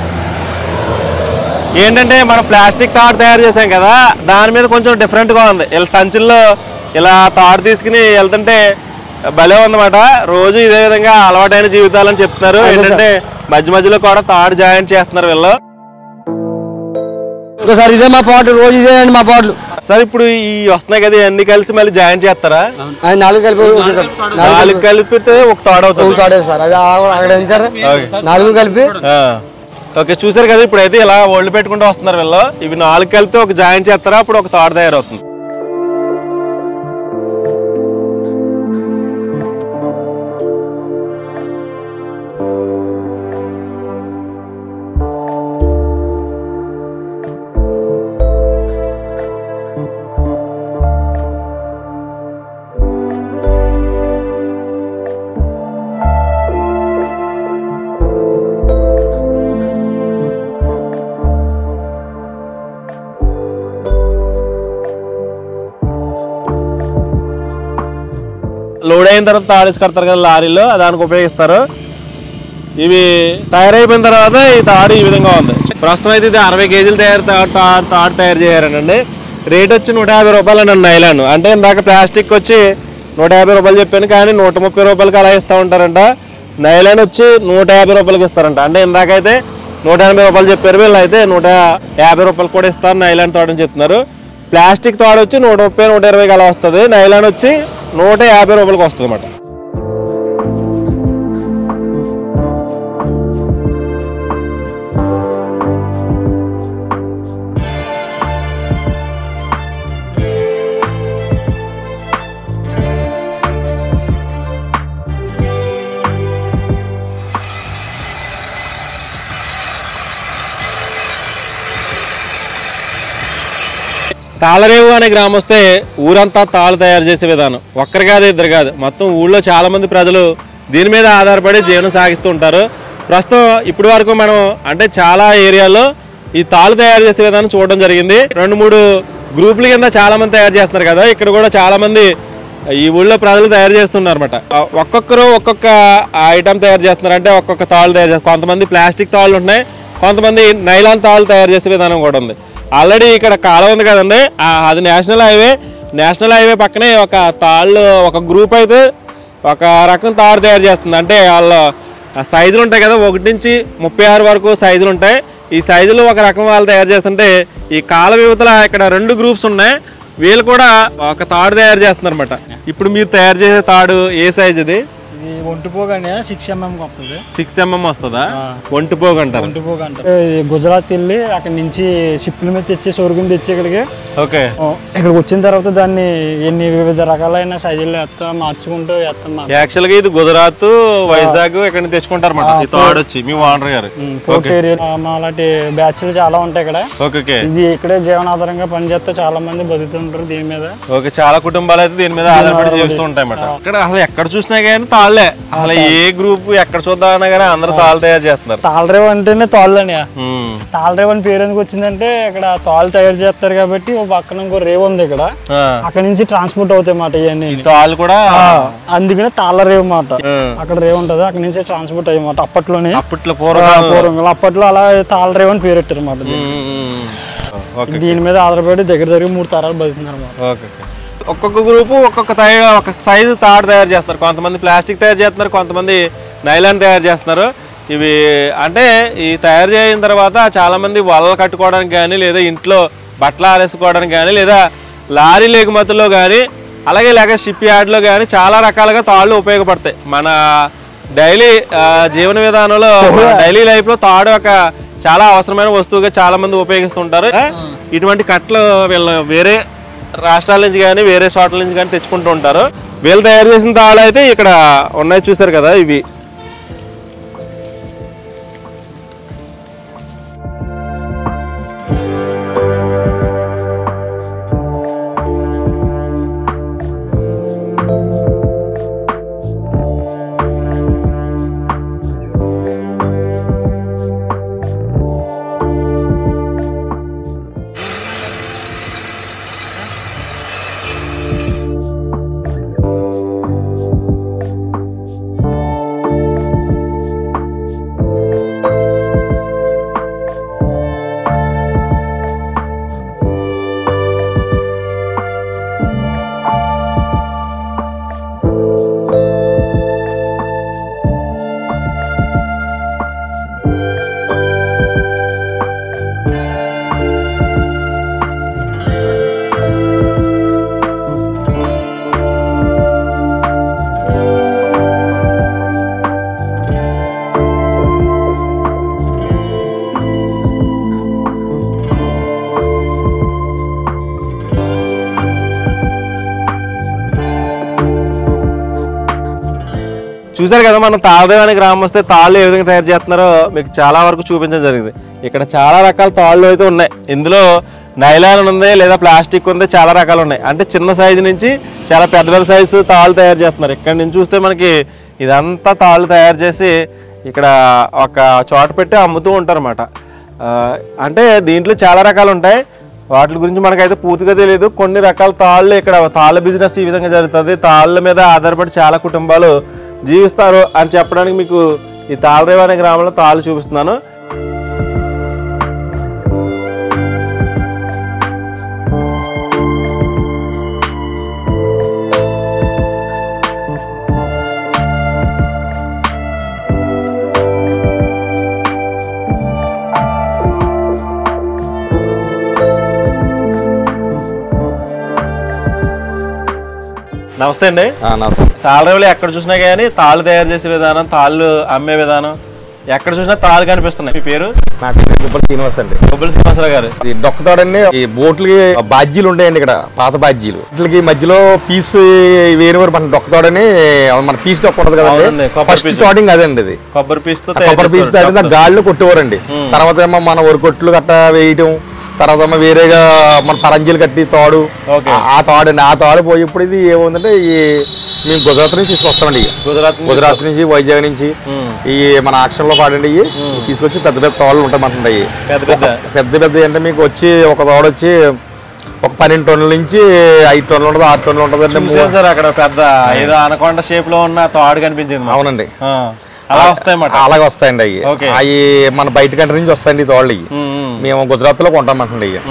ఏంటంటే మనం ప్లాస్టిక్ తాడు తయారు చేసాం కదా దాని మీద కొంచెం డిఫరెంట్ గా ఉంది ఇలా సంచుల్లో ఇలా తాడు తీసుకుని వెళ్తుంటే భలే ఉందన్నమాట రోజు ఇదే విధంగా అలవాటైన జీవితాలని చెప్తున్నారు అదే సార్. ఏంటంటే మధ్య మధ్యలో కూడా తాడు జాయింట్ చేస్తున్నారు వీళ్ళు ఇంకోసారి ఇదే మా పాటలు రోజు ఇదే అండి మా పాటలు సార్ ఇప్పుడు ఈ వస్తున్నాయి కదా అన్ని కలిసి మళ్ళీ జాయింట్ చేస్తారా అది నాలుగు కలిపి ఒకటే సార్ నాలుగు నాలుగు కలిపితే ఒక తాడు ఒక అవుతుంది తోడే సార్ అది ఆ- అక్కడ ఉంచారు నాలుగు కలిపి ఆ. ఓకే చూసారు కదా ఇప్పుడు అయితే ఇలా ఒళ్ళు పెట్టుకుంటూ వస్తున్నారు వీళ్ళు ఇవి నాలుగు కలిపితే ఒక జాయింట్ చేస్తారా అప్పుడు ఒక తాడు తయారవుతుంది లోడ్ అయిన తర్వాత తాడేసి కడతారు కదా లారీలో దానికి ఉపయోగిస్తారు ఇవి తయారైపోయిన తర్వాత ఈ తాడు ఈ విధంగా ఉంది ప్రస్తుతం అయితే ఇది అరవై కేజీలు తయారు తా- తా- తాడు తయారు చేయారండి రేట్ వచ్చి నూట యాభై రూపాయలు అండి నైలాన్ అంటే ఇందాక ప్లాస్టిక్ వచ్చి నూట యాభై రూపాయలు చెప్పాను కానీ నూట ముప్పై రూపాయలకి అలా ఇస్తూ ఉంటారంట నైలాన్ వచ్చి నూట యాభై రూపాయలకి ఇస్తారంట అంటే ఇందాకైతే నూట ఎనభై రూపాయలు చెప్పారు వీళ్ళు అయితే నూట యాభై రూపాయలు కూడా ఇస్తారు నైలాన్ తోడని చెప్తున్నారు ప్లాస్టిక్ తోడ వచ్చి నూట ముప్పై నూట ఇరవైకి అలా వస్తుంది నైలాన్ వచ్చి నూట యాభై రూపాయలకి వస్తుంది అన్నమాట తాళరేవు అనే గ్రామం వస్తే ఊరంతా తాళ్ళు తయారు చేసే విధానం ఒక్కరు కాదు ఇద్దరు కాదు మొత్తం ఊళ్ళో చాలా మంది ప్రజలు దీని మీద ఆధారపడి జీవనం సాగిస్తూ ఉంటారు ప్రస్తుతం ఇప్పటి వరకు మనం అంటే చాలా ఏరియాలో ఈ తాళ్ళు తయారు చేసే విధానం చూడడం జరిగింది రెండు మూడు గ్రూపుల కింద చాలా మంది తయారు చేస్తున్నారు కదా ఇక్కడ కూడా చాలా మంది ఈ ఊళ్ళో ప్రజలు తయారు చేస్తున్నారు అనమాట ఒక్కొక్కరు ఒక్కొక్క ఐటమ్ తయారు చేస్తున్నారు అంటే ఒక్కొక్క తాళ్ళు తయారు చేస్తారు కొంతమంది ప్లాస్టిక్ తాళ్ళు ఉన్నాయి కొంతమంది నైలాన్ తాళ్ళు తయారు చేసే విధానం కూడా ఉంది ఆల్రెడీ ఇక్కడ కాలం ఉంది కదండి ఆ, అది నేషనల్ హైవే నేషనల్ హైవే పక్కనే ఒక తాళ్ళు ఒక గ్రూప్ అయితే ఒక రకం తాడు తయారు చేస్తుంది అంటే వాళ్ళ ఆ సైజులు ఉంటాయి కదా ఒకటి నుంచి ముప్పై ఆరు వరకు సైజులు ఉంటాయి ఈ సైజులు ఒక రకం వాళ్ళు తయారు చేస్తుంటే ఈ కాల వివతల ఇక్కడ రెండు గ్రూప్స్ ఉన్నాయి వీళ్ళు కూడా ఒక తాడు తయారు చేస్తున్నారు అనమాట ఇప్పుడు మీరు తయారు చేసే తాడు ఏ సైజ్ ఇది ఇది ఇది ఒంటిపోగానే సిక్స్ ఎంఎంకి వస్తుంది సిక్స్ ఎంఎం వస్తుందా ఒంటి పోగు అంటారు ఒంటిపోగ అంటారు ఇది గుజరాత్ వెళ్ళి అక్కడ నుంచి షిప్ల మీద తెచ్చి సొరుగుని తెచ్చి ఇక్కడికి ఓకే ఆ, ఇక్కడికి వచ్చిన తర్వాత దాన్ని ఎన్ని వివిధ రకాలైన సైజుల్లో వేస్తాం మార్చుకుంటూ వేస్తాం మా యాక్చువల్ గా ఇది గుజరాత్ వైజాగ్ ఇక్కడ నుంచి తెచ్చుకుంటారు అన్నమాట ఈ తాడు వచ్చి మీ ఓనర్ గారు పోర్ట్ ఏరియా మా అలాంటి బ్యాచ్లు చాలా ఉంటాయి ఇక్కడ ఓకే ఓకే ఇది ఇక్కడే జీవనాధారంగా పనిచేస్తే చాలా మంది బతుకుతుంటారు దీని మీద ఓకే చాలా కుటుంబాలు అయితే దీని మీద ఆధారపడి జీవిస్తూ ఉంటాయి అన్నమాట ఇక్కడ అసలు ఎక్కడ చూసినా కానీ తాళ్లే అసలు ఏ గ్రూప్ ఎక్కడ చూద్దామన్నా కానీ అందరూ తాళ్ళు తయారు చేస్తున్నారు తాళరేవు అంటేనే తాళ్ళని ఉమ్. తాళరేవు అని పేరు ఎందుకు వచ్చిందంటే ఇక్కడ తాళ్ళు తయారు చేస్తారు కాబట్టి ఓ పక్కన ఇంకో రేవు ఉంది ఇక్కడ ఆ. అక్కడ నుంచి ట్రాన్స్పోర్ట్ అవుతాయి మాట ఇవన్నీ తాళ్ళు కూడా అందుకనే తాళ్ళరేవు మాట ఉమ్. అక్కడ రేవు ఉంటది అక్కడ నుంచి ట్రాన్స్పోర్ట్ అయ్యమాట అప్పట్లోనే అప్పట్లో ఆ, పూర్వం పూర్వంలో అప్పట్లో అలా తాళరేవు అని పేరు పెట్టారు అన్నమాట దీన్ని. ఓకే దీని మీద ఆధారపడి దగ్గర దగ్గర మూడు తరాలు బతుకుతున్నారు అన్నమాట ఓకే ఓకే. ఒక్కొక్క గ్రూపు ఒక్కొక్క తయ ఒక్కొక్క సైజు తాడు తయారు చేస్తారు కొంతమంది ప్లాస్టిక్ తయారు చేస్తున్నారు కొంతమంది నైలాన్ తయారు చేస్తున్నారు ఇవి అంటే ఈ తయారు చేసిన తర్వాత చాలా మంది వలలు కట్టుకోవడానికి కానీ లేదా ఇంట్లో బట్టలు ఆరేసుకోవడానికి కానీ లేదా లారీ ఎగుమతుల్లో కానీ అలాగే లేక షిప్ యార్డ్లో కానీ చాలా రకాలుగా తాళ్ళు ఉపయోగపడతాయి మన డైలీ జీవన విధానంలో డైలీ లైఫ్లో తాడు ఒక చాలా అవసరమైన వస్తువుగా చాలా మంది ఉపయోగిస్తుంటారు ఇటువంటి కట్టలు వీళ్ళ వేరే రాష్ట్రాల నుంచి కానీ వేరే చోట్ల నుంచి కానీ తెచ్చుకుంటూ ఉంటారు వీళ్ళు తయారు చేసిన తాళ్ళు అయితే ఇక్కడ ఉన్నాయి చూసారు కదా ఇవి చూసారు కదా మనం తాళదేవ్ అనే గ్రామం వస్తే తాళ్ళు ఏ విధంగా తయారు చేస్తున్నారో మీకు చాలా వరకు చూపించడం జరిగింది ఇక్కడ చాలా రకాల తాళ్ళు అయితే ఉన్నాయి ఇందులో నైలాన్ ఉంది లేదా ప్లాస్టిక్ ఉంది చాలా రకాలు ఉన్నాయి అంటే చిన్న సైజు నుంచి చాలా పెద్ద పెద్ద సైజు తాళ్ళు తయారు చేస్తున్నారు ఇక్కడ నుంచి చూస్తే మనకి ఇదంతా తాళ్ళు తయారు చేసి ఇక్కడ ఒక చోట పెట్టి అమ్ముతూ ఉంటారు అనమాట అంటే దీంట్లో చాలా రకాలు ఉంటాయి వాటి గురించి మనకైతే పూర్తిగా తెలియదు కొన్ని రకాల తాళ్ళు ఇక్కడ తాళ్ళ బిజినెస్ ఈ విధంగా జరుగుతుంది తాళ్ళ మీద ఆధారపడి చాలా కుటుంబాలు జీవిస్తారు అని చెప్పడానికి మీకు ఈ తాళరేవు అనే గ్రామంలో తాళ్ళు చూపిస్తున్నాను నమస్తే అండి నమస్తే తాళరేవులు ఎక్కడ చూసినా కానీ తాళ్ళు తయారు చేసే విధానం తాళ్ళు అమ్మే విధానం ఎక్కడ చూసినా తాళ్ళు కనిపిస్తున్నాయి మీ పేరు నా పేరు గుబ్బల శ్రీనివాస్ అండి కొబ్బరి శ్రీనివాసరావు గారు ఈ డొక్కతాడండి ఈ బోట్లకి బాధ్యీలు ఉంటాయండి ఇక్కడ పాత బాధ్యీలు వీటికి మధ్యలో పీస్ వేరు వేరు మన డొక్కతాడని మన పీస్ డొక్క ఉంటుంది అవునండి, కదండి కొబ్బరి ఫస్ట్ పీచు. స్టార్టింగ్ అదండి ఇది కొబ్బరి పీస్తో ఆ కొబ్బరి పీస్ దాటి దాని గాల్లో కొట్టేవారండి తర్వాత ఏమో మన వరికొట్లు గట్ట వేయటం తర్వాత ఏమో వేరేగా మన పరంజీలు కట్టి తాడు ఓకే. ఆ- ఆ తాడు అండి ఆ తాడు పోయి ఇప్పుడు ఇది ఏముందంటే ఈ మేము గుజరాత్ నుంచి తీసుకొస్తామండి ఇవి. గుజరాత్ నుంచి గుజరాత్ నుంచి వైజాగ్ నుంచి ఈ మన ఆక్షన్ లో పాడండి ఇవి తీసుకొచ్చి పెద్ద పెద్ద తాళ్ళు ఉంటాయి ఇవి పెద్ద పెద్ద పెద్ద పెద్ద అంటే మీకు వచ్చి ఒక తోడ వచ్చి ఒక పన్నెండు టన్నుల నుంచి ఐదు టన్నులు ఉంటుంది ఆరు టన్నులు ఉంటుంది అంటే చూసాను సార్ అక్కడ పెద్ద ఏదో అనకొండ షేప్ లో ఉన్న తాడు కనిపించింది మాకు. అవునండి ఆ, అలా వస్తాయన్నమాట అలాగే వస్తాయండి అవి ఓకే. అవి మన బయట కంట్రీ నుంచి వస్తాయండి ఈ తోళ్ళు ఇవి ఉమ్, ఉమ్, మేము గుజరాత్ లో కొంటామంటండి ఇవి ఉమ్, ఉమ్.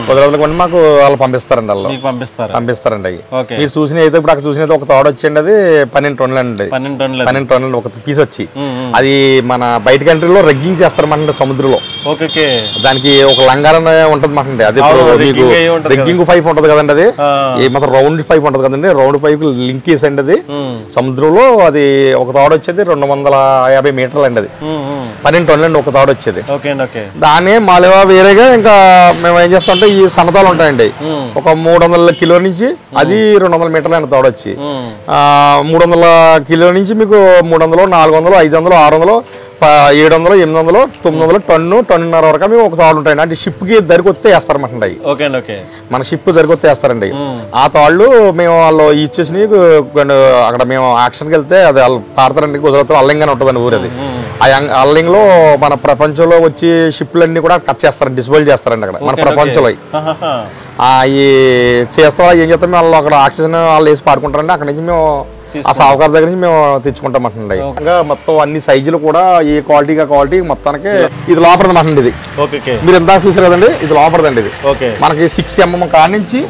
కుదరదు కొన్ని మాకు వాళ్ళు పంపిస్తారండి వాళ్ళు మీకు పంపిస్తారు పంపిస్తారండి అవి ఓకే మీరు చూసిన అయితే ఇప్పుడు అక్కడ చూసిన అయితే ఒక తోడ వచ్చండి అది పన్నెండు టన్నులు అండి పన్నెండు టన్నులు పన్నెండు టన్నులు ఒక పీస్ వచ్చి అది మన బయట కంట్రీలో రగ్గింగ్ చేస్తారన్నమాట సముద్రంలో ఓకే ఓకే దానికి ఒక లంగారనే ఉంటది మాట అది ఇప్పుడు అవును, మీకు rigging అయ్యి ఉంటది రెగ్గింగ్ పైప్ ఉంటది కదండి అది ఆ. ఈ మొత్తం రౌండ్ పైప్ ఉంటది కదండి రౌండ్ పైప్ లింక్ చేసండి అది సముద్రంలో అది ఒక తాడు వచ్చేది రెండు వందల యాభై మీటర్లు అండి అది పన్నెండు టన్నులు అండి ఒక తాడు వచ్చేది ఓకే అండి ఓకే దాన్ని మాలేవా వేరేగా ఇంకా మేము ఏం చేస్తామంటే ఈ సన్నతాలు ఉంటాయండి ఒక మూడు వందల కిలో నుంచి అది రెండు వందల మీటర్లు అండి తాడు వచ్చి ఆ, మూడు వందల కిలో నుంచి మీకు మూడు వందలు నాలుగు వందలు ఐదు వందలు ఆరు వందలు ప- ఏడు వందలు ఎనిమిది వందలు తొమ్మిది వందలు టన్ను టన్నున్నర వరకు మేము ఒక తాళ్ళు ఉంటాయండి అంటే షిప్కి దరికొత్తే వేస్తారన్నమాట అవి ఓకే అండి ఓకే మన షిప్ దరికొత్తే వేస్తారండి ఆ తాళ్ళు మేము వాళ్ళు ఇచ్చేసి కొన్ని అక్కడ మేము యాక్షన్కి వెళ్తే అది వాళ్ళు పాడతారండి గుజరాత్ అల్లింగ్ అని ఉంటుందండి ఊరు అది ఆ యం- అల్లింగ్ లో మన ప్రపంచంలో వచ్చి షిప్లన్నీ కూడా కట్ చేస్తారండి డిస్బోల్ చేస్తారండి అక్కడ మన ప్రపంచంలో అయి. ఆహాహా. ఆ ఈ చేస్తాం ఏం చేస్తాం వాళ్ళు అక్కడ ఆక్సిజన్ వాళ్ళు వేసి పాడుకుంటారండి అక్కడ నుంచి మేము ఆ సావుకారు దగ్గర నుంచి మేము తెచ్చుకుంటాం అండి ఇంకా మొత్తం అన్ని సైజులు కూడా ఏ క్వాలిటీగా క్వాలిటీ మొత్తానికి ఇది లోపలది మాట ఇది ఓకే ఓకే మీరు ఇందాక చూసారు కదండి ఇది లోపలదండి ఇది ఓకే మనకి సిక్స్ ఎంఎం కాడ నుంచి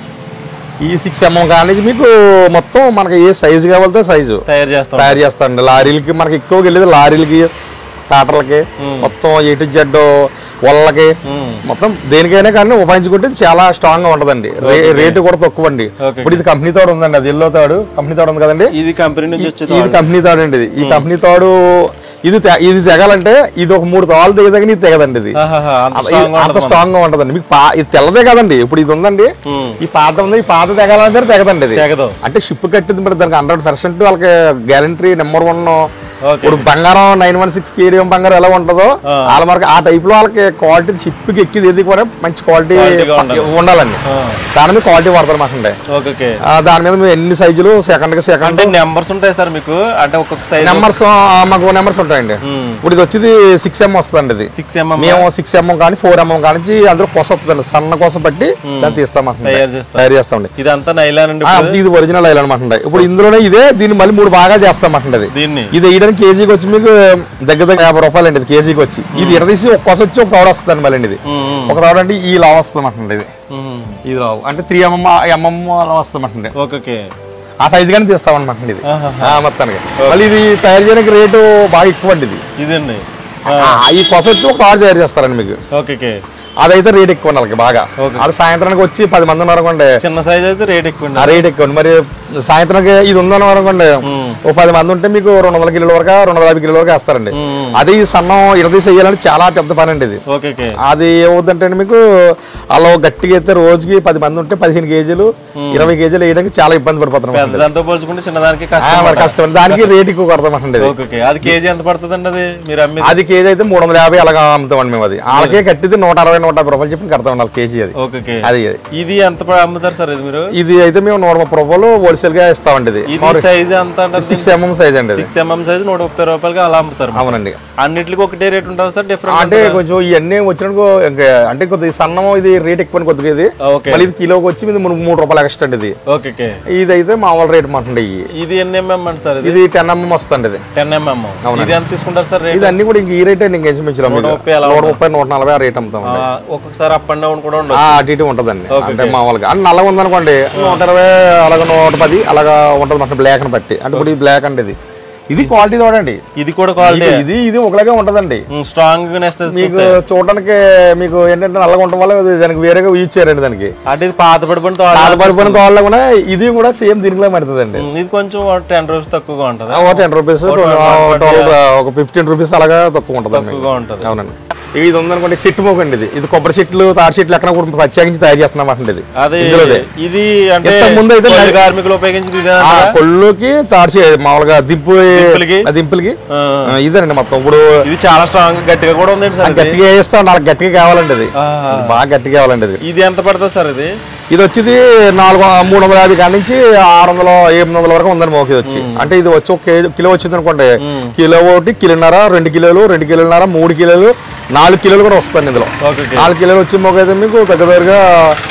ఈ సిక్స్ ఎంఎం కాడ నుంచి మీకు మొత్తం మనకి ఏ సైజు కావాలితే సైజు తయారు చేస్తాం తయారు చేస్తాండి లారీలకి మనకి ఎక్కువగా వెళ్ళేది లారీలకి టాటర్లకి మొత్తం ఏ టు జెడ్ వల్లకి మొత్తం దేనికైనా కానీ ఉపయోగించుకుంటే ఇది చాలా స్ట్రాంగ్ గా ఉంటదండి రే- రేటు కూడా తక్కువ అండి Okay. ఇప్పుడు ఇది కంపెనీ తాడు ఉందండి అది ఎల్లో తాడు కంపెనీ తాడు ఉంది కదండి ఇది కంపెనీ నుంచి వచ్చేది ఇది కంపెనీ తాడు అండి ఇది ఈ కంపెనీ తాడు ఇది తె- ఇది తెగాలంటే ఇది ఒక మూడు తాళ్ళు తెగదగిన ఇది తెగదండి ఇది ఆహాహా, అంత అది- strong గా అంత ఉంటది స్ట్రాంగ్ గా ఉంటదండి మీకు పా- ఇది తెల్లదే కదండి ఇప్పుడు ఇది ఉందండి ఈ పాత ఉంది ఈ పాత తెగాలని సరే తెగదండి ఇది తెగదు. అంటే షిప్ కట్టింది మరి దానికి హండ్రెడ్ పర్సెంట్ వాళ్ళకి గ్యారంటీ నెంబర్ వన్ ఓకే ఇప్పుడు బంగారం నైన్ వన్ సిక్స్ కేడియం బంగారం ఎలా ఉంటుందో వాళ్ళ మనకి ఆ టైప్ లో వాళ్ళకి క్వాలిటీ షిప్ కి ఎక్కిది ఏది కూడా మంచి క్వాలిటీ Quality గా ఉండాలి. ఉండాలండి దాని మీద క్వాలిటీ వాడతారు మాకండి ఓకే ఓకే దాని మీద మేము ఎన్ని సైజులు సెకండ్ కి సెకండ్ అంటే నెంబర్స్ ఉంటాయి సార్ మీకు అంటే ఒక్కొక్క సైజ్ నెంబర్స్ మాకు నెంబర్స్ ఉంటాయండి ఇప్పుడు ఇది వచ్చేది సిక్స్ ఎం వస్తుందండి ఇది సిక్స్ ఎంఎం మేము సిక్స్ ఎంఎం కానీ ఫోర్ ఎంఎం కానీ అందులో కొస వస్తుందండి సన్న కోసం బట్టి దాన్ని తీస్తాం తయారు చేస్తారు. తయారు చేస్తామండి ఇదంతా నైలాన్ అండి ఆ, ఇప్పుడు? ఇది ఒరిజినల్ ఐల్ అనమాట ఇప్పుడు ఇందులోనే ఇదే దీన్ని మళ్ళీ మూడు బాగా చేస్తాం అన్నమాట ఇది దీన్ని ఇది వేయడానికి కేజీకి వచ్చి మీకు దగ్గర దగ్గర యాభై రూపాయలు అండి ఇది కేజీకి వచ్చి ఇది ఇరదీసి ఒక కొస వచ్చి ఒక తోడ వస్తుంది మళ్ళీ ఇది ఒక తోడ అంటే ఈ లావ్ వస్తుంది అన్నమాట ఇది మ్మ్. ఇది లావ్ అంటే త్రీ ఎంఎం ఎంఎం అలా వస్తుంది అన్నమాట ఓకే ఓకే ఆ సైజ్ గానే తీస్తాం అనమాట ఇది ఆహాహా. ఆ, మొత్తానికి మళ్ళీ ఇది తయారు చేయడానికి రేటు బాగా ఎక్కువ అండి ఇది ఇదండి ఆ, ఈ కొస వచ్చి ఒక తాడు తయారు చేస్తారండి మీకు ఓకే ఓకే అదైతే రేట్ ఎక్కువ ఉండాలి బాగా అది సాయంత్రానికి వచ్చి పది మంది ఉన్నారు అనుకోండి చిన్న సైజ్ అయితే రేట్ ఎక్కువ ఆ రేట్ ఎక్కువ మరి సాయంత్రానికి ఇది ఉందన్నారు అనుకోండి ఓ పది మంది ఉంటే మీకు రెండు వందల కిలోల వరకు రెండు వందల యాభై కిలోల వరకు వేస్తారండి అదే ఈ సన్నం ఇరవై చేయాలంటే చాలా పెద్ద పని అండి ఇది ఓకే ఓకే అది ఏమవుతుందంటే మీకు అలా గట్టిగా అయితే రోజుకి పది మంది ఉంటే పదిహేను కేజీలు ఇరవై కేజీలు వేయడానికి చాలా ఇబ్బంది పడిపోతున్నాం పెద్దదాంతో పోల్చుకుంటే చిన్నదానికి ఆ, కష్టం మరి కష్టం దానికి రేట్ ఎక్కువ కొడతామండి ఓకే ఓకే అది కేజీ ఎంత పడుతుందండి అది మీరు అమ్మి అది కేజీ అయితే మూడు వందల యాభై అలాగా అమ్ముతామండి మేము అది వాళ్ళకే కట్టితే నూట అరవై నూట యాభై రూపాయలు చెప్పి కడతా ఉండాలి కేజీ అది ఓకే ఓకే అది అది. ఇది ఎంత ప- అమ్ముతారు సార్ ఇది మీరు ఇది అయితే మేము నూట ముప్పై రూపాయలు హోల్సేల్ గా ఇస్తామండి ఇది ఇది సైజ్ ఎంత అంటే సిక్స్ ఎంఎం సైజ్ అండి ఇది సిక్స్ ఎంఎం సైజ్ నూట ముప్పై రూపాయలకి అలా అమ్ముతారు అవునండి అన్నిటికి ఒకటే రేట్ ఉంటుంది సార్ డిఫరెంట్ అంటే కొంచెం ఇవన్నీ వచ్చినప్పుడు ఇంకా అంటే కొద్దిగా సన్నం ఇది రేట్ ఎక్కువ కొద్దిగా ఇది ఓకే మళ్ళీ ఇది కిలోకి వచ్చి ఇది మూడు మూడు రూపాయలు ఎక్స్ట్రా అండి ఇది ఓకే ఓకే ఇది అయితే మామూలు రేట్ మాటండి ఇవి ఇది ఎన్ని ఎంఎం అండి సార్ ఇది ఇది టెన్ ఎంఎం వస్తుంది ఇది టెన్ ఎంఎం ఇది ఎంత తీసుకుంటారు సార్ రేట్ ఇది అన్ని కూడా ఇంక ఈ రేట్ ఇంక ఇంచుమించులో మీకు నూట ముప్పై అలా నూట ముప్పై నూట నలభై ఆ రేట్ అమ్ముతాం ఒక్కొక్కసారి అప్ అండ్ డౌన్ కూడా ఉండదు ఆ, అటు ఇటు ఉంటుందండి ఓకే, అంటే మామూలుగా అంటే నల్లగా ఉందనుకోండి నూట ఇరవై అలాగే నూట పది అలాగా ఉంటుంది మాట బ్లాక్ అని బట్టి అంటే ఇప్పుడు ఇది బ్లాక్ అండి ఇది ఇది క్వాలిటీ చూడండి ఇది కూడా క్వాలిటీ ఇది- ఇది ఇది ఒకలాగే ఉంటదండి స్ట్రాంగ్ నెక్స్ట్ మీకు చూడడానికి మీకు ఏంటంటే నల్లగా ఉండటం వల్ల ఇది దానికి వేరేగా యూజ్ చేయరండి దానికి అంటే ఇది పాత పడిపోయిన పాత పడిపోయిన తోళ్ళ కూడా ఇది కూడా సేమ్ దీనిలో పడుతుందండి ఇది కొంచెం టెన్ రూపీస్ తక్కువగా ఉంటుంది ఒక టెన్ రూపీస్ ట్వెల్వ్ ఒక ఫిఫ్టీన్ రూపీస్ అలాగా తక్కువ ఉంటుంది తక్కువగా ఉంటుంది అవునండి ఇది ఉందనుకోండి చెట్టు మోకండి ఇది ఇది కొబ్బరి చెట్లు తాటి చెట్లు ఎక్కడ కూడా ప్రత్యేకించి తయారు చేస్తున్నాం అండి ఇది అది ఇందులోదే. ఇది అంటే ఇంతకు ముందు అయితే పల్లె నడి- కార్మికులు ఉపయోగించింది ఇదే ఆ కొళ్ళుకి తాడి చె- మామూలుగా దింపు దింపులకి? ఆ దింపులకి ఆ. ఆ, ఇదేనండి మొత్తం ఇప్పుడు ఇది చాలా స్ట్రాంగ్ గట్టిగా కూడా ఉంది ఆ సార్ ఇది. గట్టిగా వేస్తాం నాకు గట్టిగా కావాలండి ఇది ఆహా. బాగా గట్టిగా కావాలండి ఇది ఇది ఎంత పడుతుంది సార్ ఇది ఇది వచ్చేది నాలుగు మూడు వందల యాభై కాడి నుంచి ఆరు వందల ఎనిమిది వందల వరకు ఉందండి మోకి ఇది వచ్చి అంటే ఇది వచ్చి ఒక కేజీ కిలో వచ్చింది అనుకోండి కిలో ఒకటి కిలోన్నర రెండు కిలోలు రెండు కిలోన్నర మూడు కిలోలు నాలుగు కిలోలు కూడా వస్తుంది ఇందులో ఓకే ఓకే నాలుగు కిలోలు వచ్చి మోక అయితే మీకు దగ్గర దగ్గరగా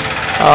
ఆ,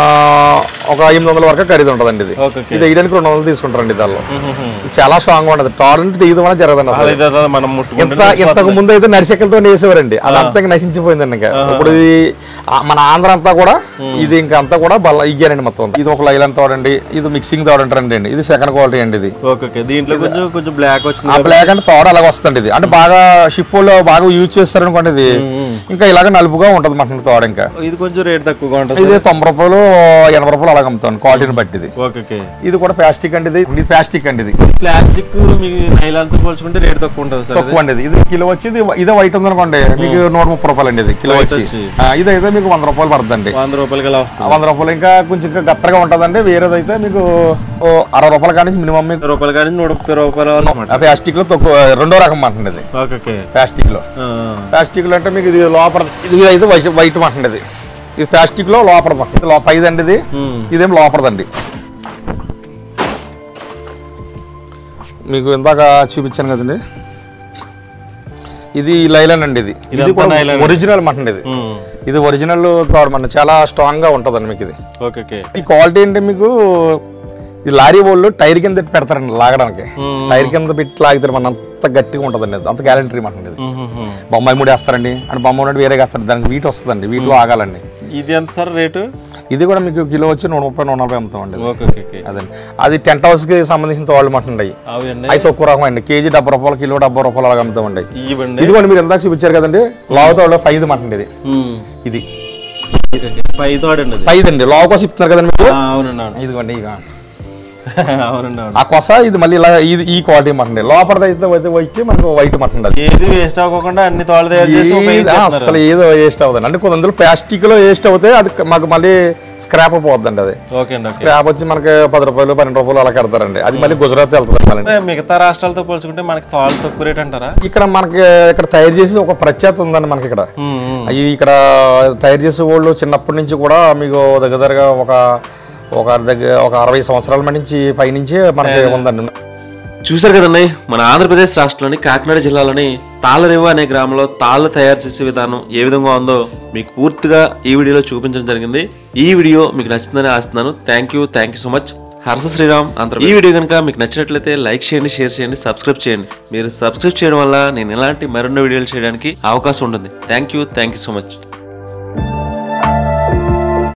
ఒక ఎనిమిది వందల వరకు ఖరీదు ఉంటుందండి ఇది ఓకే ఓకే ఇది వేయడానికి రెండు వందలు తీసుకుంటారండి దానిలో ఇది చాలా స్ట్రాంగ్ గా ఉంటుంది టారెంట్ తీయడం వల్ల జరగదండి అసలు అలా ఇది మనం ముట్టుకుంటే ఇంత ఇంతకు ముందు అయితే నరిశెక్కలతో వేసేవారండి అదంతా ఇంకా నశించిపోయిందండి ఇంకా ఇప్పుడు ఇది ఆ, మన ఆంధ్ర అంతా కూడా ఇది ఇంకా అంతా కూడా బల్ల ఇయ్యానండి మొత్తం అంతా. ఇది ఒక లైలన్ తోడండి ఇది మిక్సింగ్ తోడ అంటారండి అండి ఇది సెకండ్ క్వాలిటీ అండి ఇది ఓకే ఓకే దీంట్లో కొంచెం కొంచెం బ్లాక్ వచ్చింది ఆ బ్లాక్ అంటే తోడ అలాగ వస్తుంది ఇది అంటే బాగా షిప్ లో బాగా యూజ్ చేస్తారు అనుకోండి ఇది ఇంకా ఇలాగ నలుపుగా ఉంటది మాట తోడ ఇంకా ఇది కొంచెం రేట్ తక్కువగా ఉంటుంది ఇది తొంభై రూపాయలు ఎనభై రూపాయలు అలాగ అమ్ముతాను క్వాలిటీని బట్టి ఇది ఓకే ఓకే ఇది కూడా ప్లాస్టిక్ అండి ఇది ఇది ప్లాస్టిక్ అండి ఇది ప్లాస్టిక్ మీకు నైలాన్తో పోల్చుకుంటే రేట్ తక్కువ ఉంటుంది సార్ తక్కువ అండి ఇది ఇది కిలో వచ్చి ఇది ఇదే వైట్ ఉంది అనుకోండి మీకు నూట ముప్పై రూపాయలు అండి ఇది కిలో White వచ్చి వచ్చి. ఆ, ఇదైతే మీకు వంద రూపాయలు పడుతుందండి వంద రూపాయలకి అలా వస్తుంది వంద రూపాయలు ఇంకా కొంచెం ఇంకా గత్తరగా ఉంటుందండి వేరేదైతే మీకు ఓ అరవై రూపాయల కానీ మినిమం మీకు రూపాయలు కానీ నూట ముప్పై రూపాయలు అన్నమాట ఆ ప్లాస్టిక్ లో తక్కువ రెండో రకం అంటండి ఇది ఓకే ఓకే ప్లాస్టిక్ లో ఆ, ప్లాస్టిక్ లో అంటే మీకు ఇది లోపల ఇది అయితే వైట్ వైట్ అంటండి ఇది ఇది ప్లాస్టిక్ లో లోపల మాట ఇది లో- పైదండి ఇది ఇదేం లోపలదండి మీకు ఇందాక చూపించాను కదండి ఇది లైలన్ అండి ఇది ఇది ఇదంతా కూడా nylon. ఒరిజినల్ మటన్ ఇది ఉమ్, ఇది ఒరిజినల్ మన చాలా స్ట్రాంగ్ గా ఉంటుందండి మీకు ఇది ఓకే ఓకే ఈ క్వాలిటీ అంటే మీకు ఈ లారీ వాళ్ళు టైర్ కింద పెట్టి పెడతారండి లాగడానికి టైర్ కింద పెట్టి లాగితే మన అంత గట్టిగా ఉంటుందండి అది. అంత గ్యారంటీ మాట ఇది ఉమ్, ఉమ్, ఉమ్. బొంబాయి ముడి వేస్తారండి అంటే బొమ్మాయి ముడి వేరే వేస్తారు దానికి వీట్ వస్తుందండి వీటిలో ఆగాలండి ఇది ఎంత సార్ రేటు ఇది కూడా మీకు కిలో వచ్చి నూట ముప్పై నూట నలభై అమ్ముతామండి ఇది. ఓకే ఓకే ఓకే అదండి అది టెంట్ హౌస్ కి సంబంధించిన తోళ్ళు మటన్ అండి అవి అండి అవి తక్కువ రకం అండి కేజీ డెబ్బై రూపాయలు కిలో డెబ్బై రూపాయలు అలాగ అమ్ముతామండి ఇవ్వండి ఇది కూడా మీరు ఎందాక చూపించారు కదండి లావు తోడు ఫైవ్ మటన్ ఇది ఉమ్, ఇది పై తోడండి అది ఫైవ్ అండి లావు కోసం ఇస్తున్నారు కదండి మీరు ఆ, అవునండి అవును ఇదిగోండి ఇక అవునండి అవును ఆ కొస ఇది మళ్ళీ ఇలా ఇది ఈ క్వాలిటీ మటన్ లోపల అయితే అయితే వైట్ మనకు వైట్ మటన్ అది ఏది వేస్ట్ అవ్వకుండా అన్ని తోళ్ళు తయారు చేసి ఏది- ఉపయోగించేస్తున్నారు. అసలు ఏదో వేస్ట్ అవుతుంది అంటే కొన్ని అందులో ప్లాస్టిక్ లో వేస్ట్ అవుతే అది మాకు మళ్ళీ స్క్రాప్ పోద్దండి అది ఓకే అండి ఓకే స్క్రాప్ వచ్చి మనకి పది రూపాయలు పన్నెండు రూపాయలు అలా కడతారండి అది మళ్ళీ గుజరాత్ వెళ్తుంది మళ్ళీ అంటే మిగతా రాష్ట్రాలతో పోల్చుకుంటే మనకి తోళ్ళు తక్కువ రేట్ అంటారా ఇక్కడ మనకి ఇక్కడ తయారు చేసి ఒక ప్రత్యేకత ఉందండి మనకి ఇక్కడ ఉమ్, ఉమ్. ఈ ఇక్కడ తయారు చేసే వాళ్ళు చిన్నప్పటి నుంచి కూడా మీకు దగ్గర దగ్గరగా ఒక ఒక దగ్గర ఒక అరవై సంవత్సరాల నుంచి పైనుంచి మనకి ఉందండి చూశారు కదండి మన ఆంధ్రప్రదేశ్ రాష్ట్రంలోని కాకినాడ జిల్లాలోని తాళరేవు అనే గ్రామంలో తాళ్ళు తయారు చేసే విధానం ఏ విధంగా ఉందో మీకు పూర్తిగా ఈ వీడియోలో చూపించడం జరిగింది ఈ వీడియో మీకు నచ్చిందని ఆస్తున్నాను thank you thank you so much Harsha Sriram అంత ఈ వీడియో కనుక మీకు నచ్చినట్లయితే లైక్ చేయండి షేర్ చేయండి సబ్స్క్రైబ్ చేయండి మీరు సబ్స్క్రైబ్ చేయడం వల్ల నేను ఇలాంటి మరిన్ని వీడియోలు చేయడానికి అవకాశం ఉంటుంది thank you thank you so much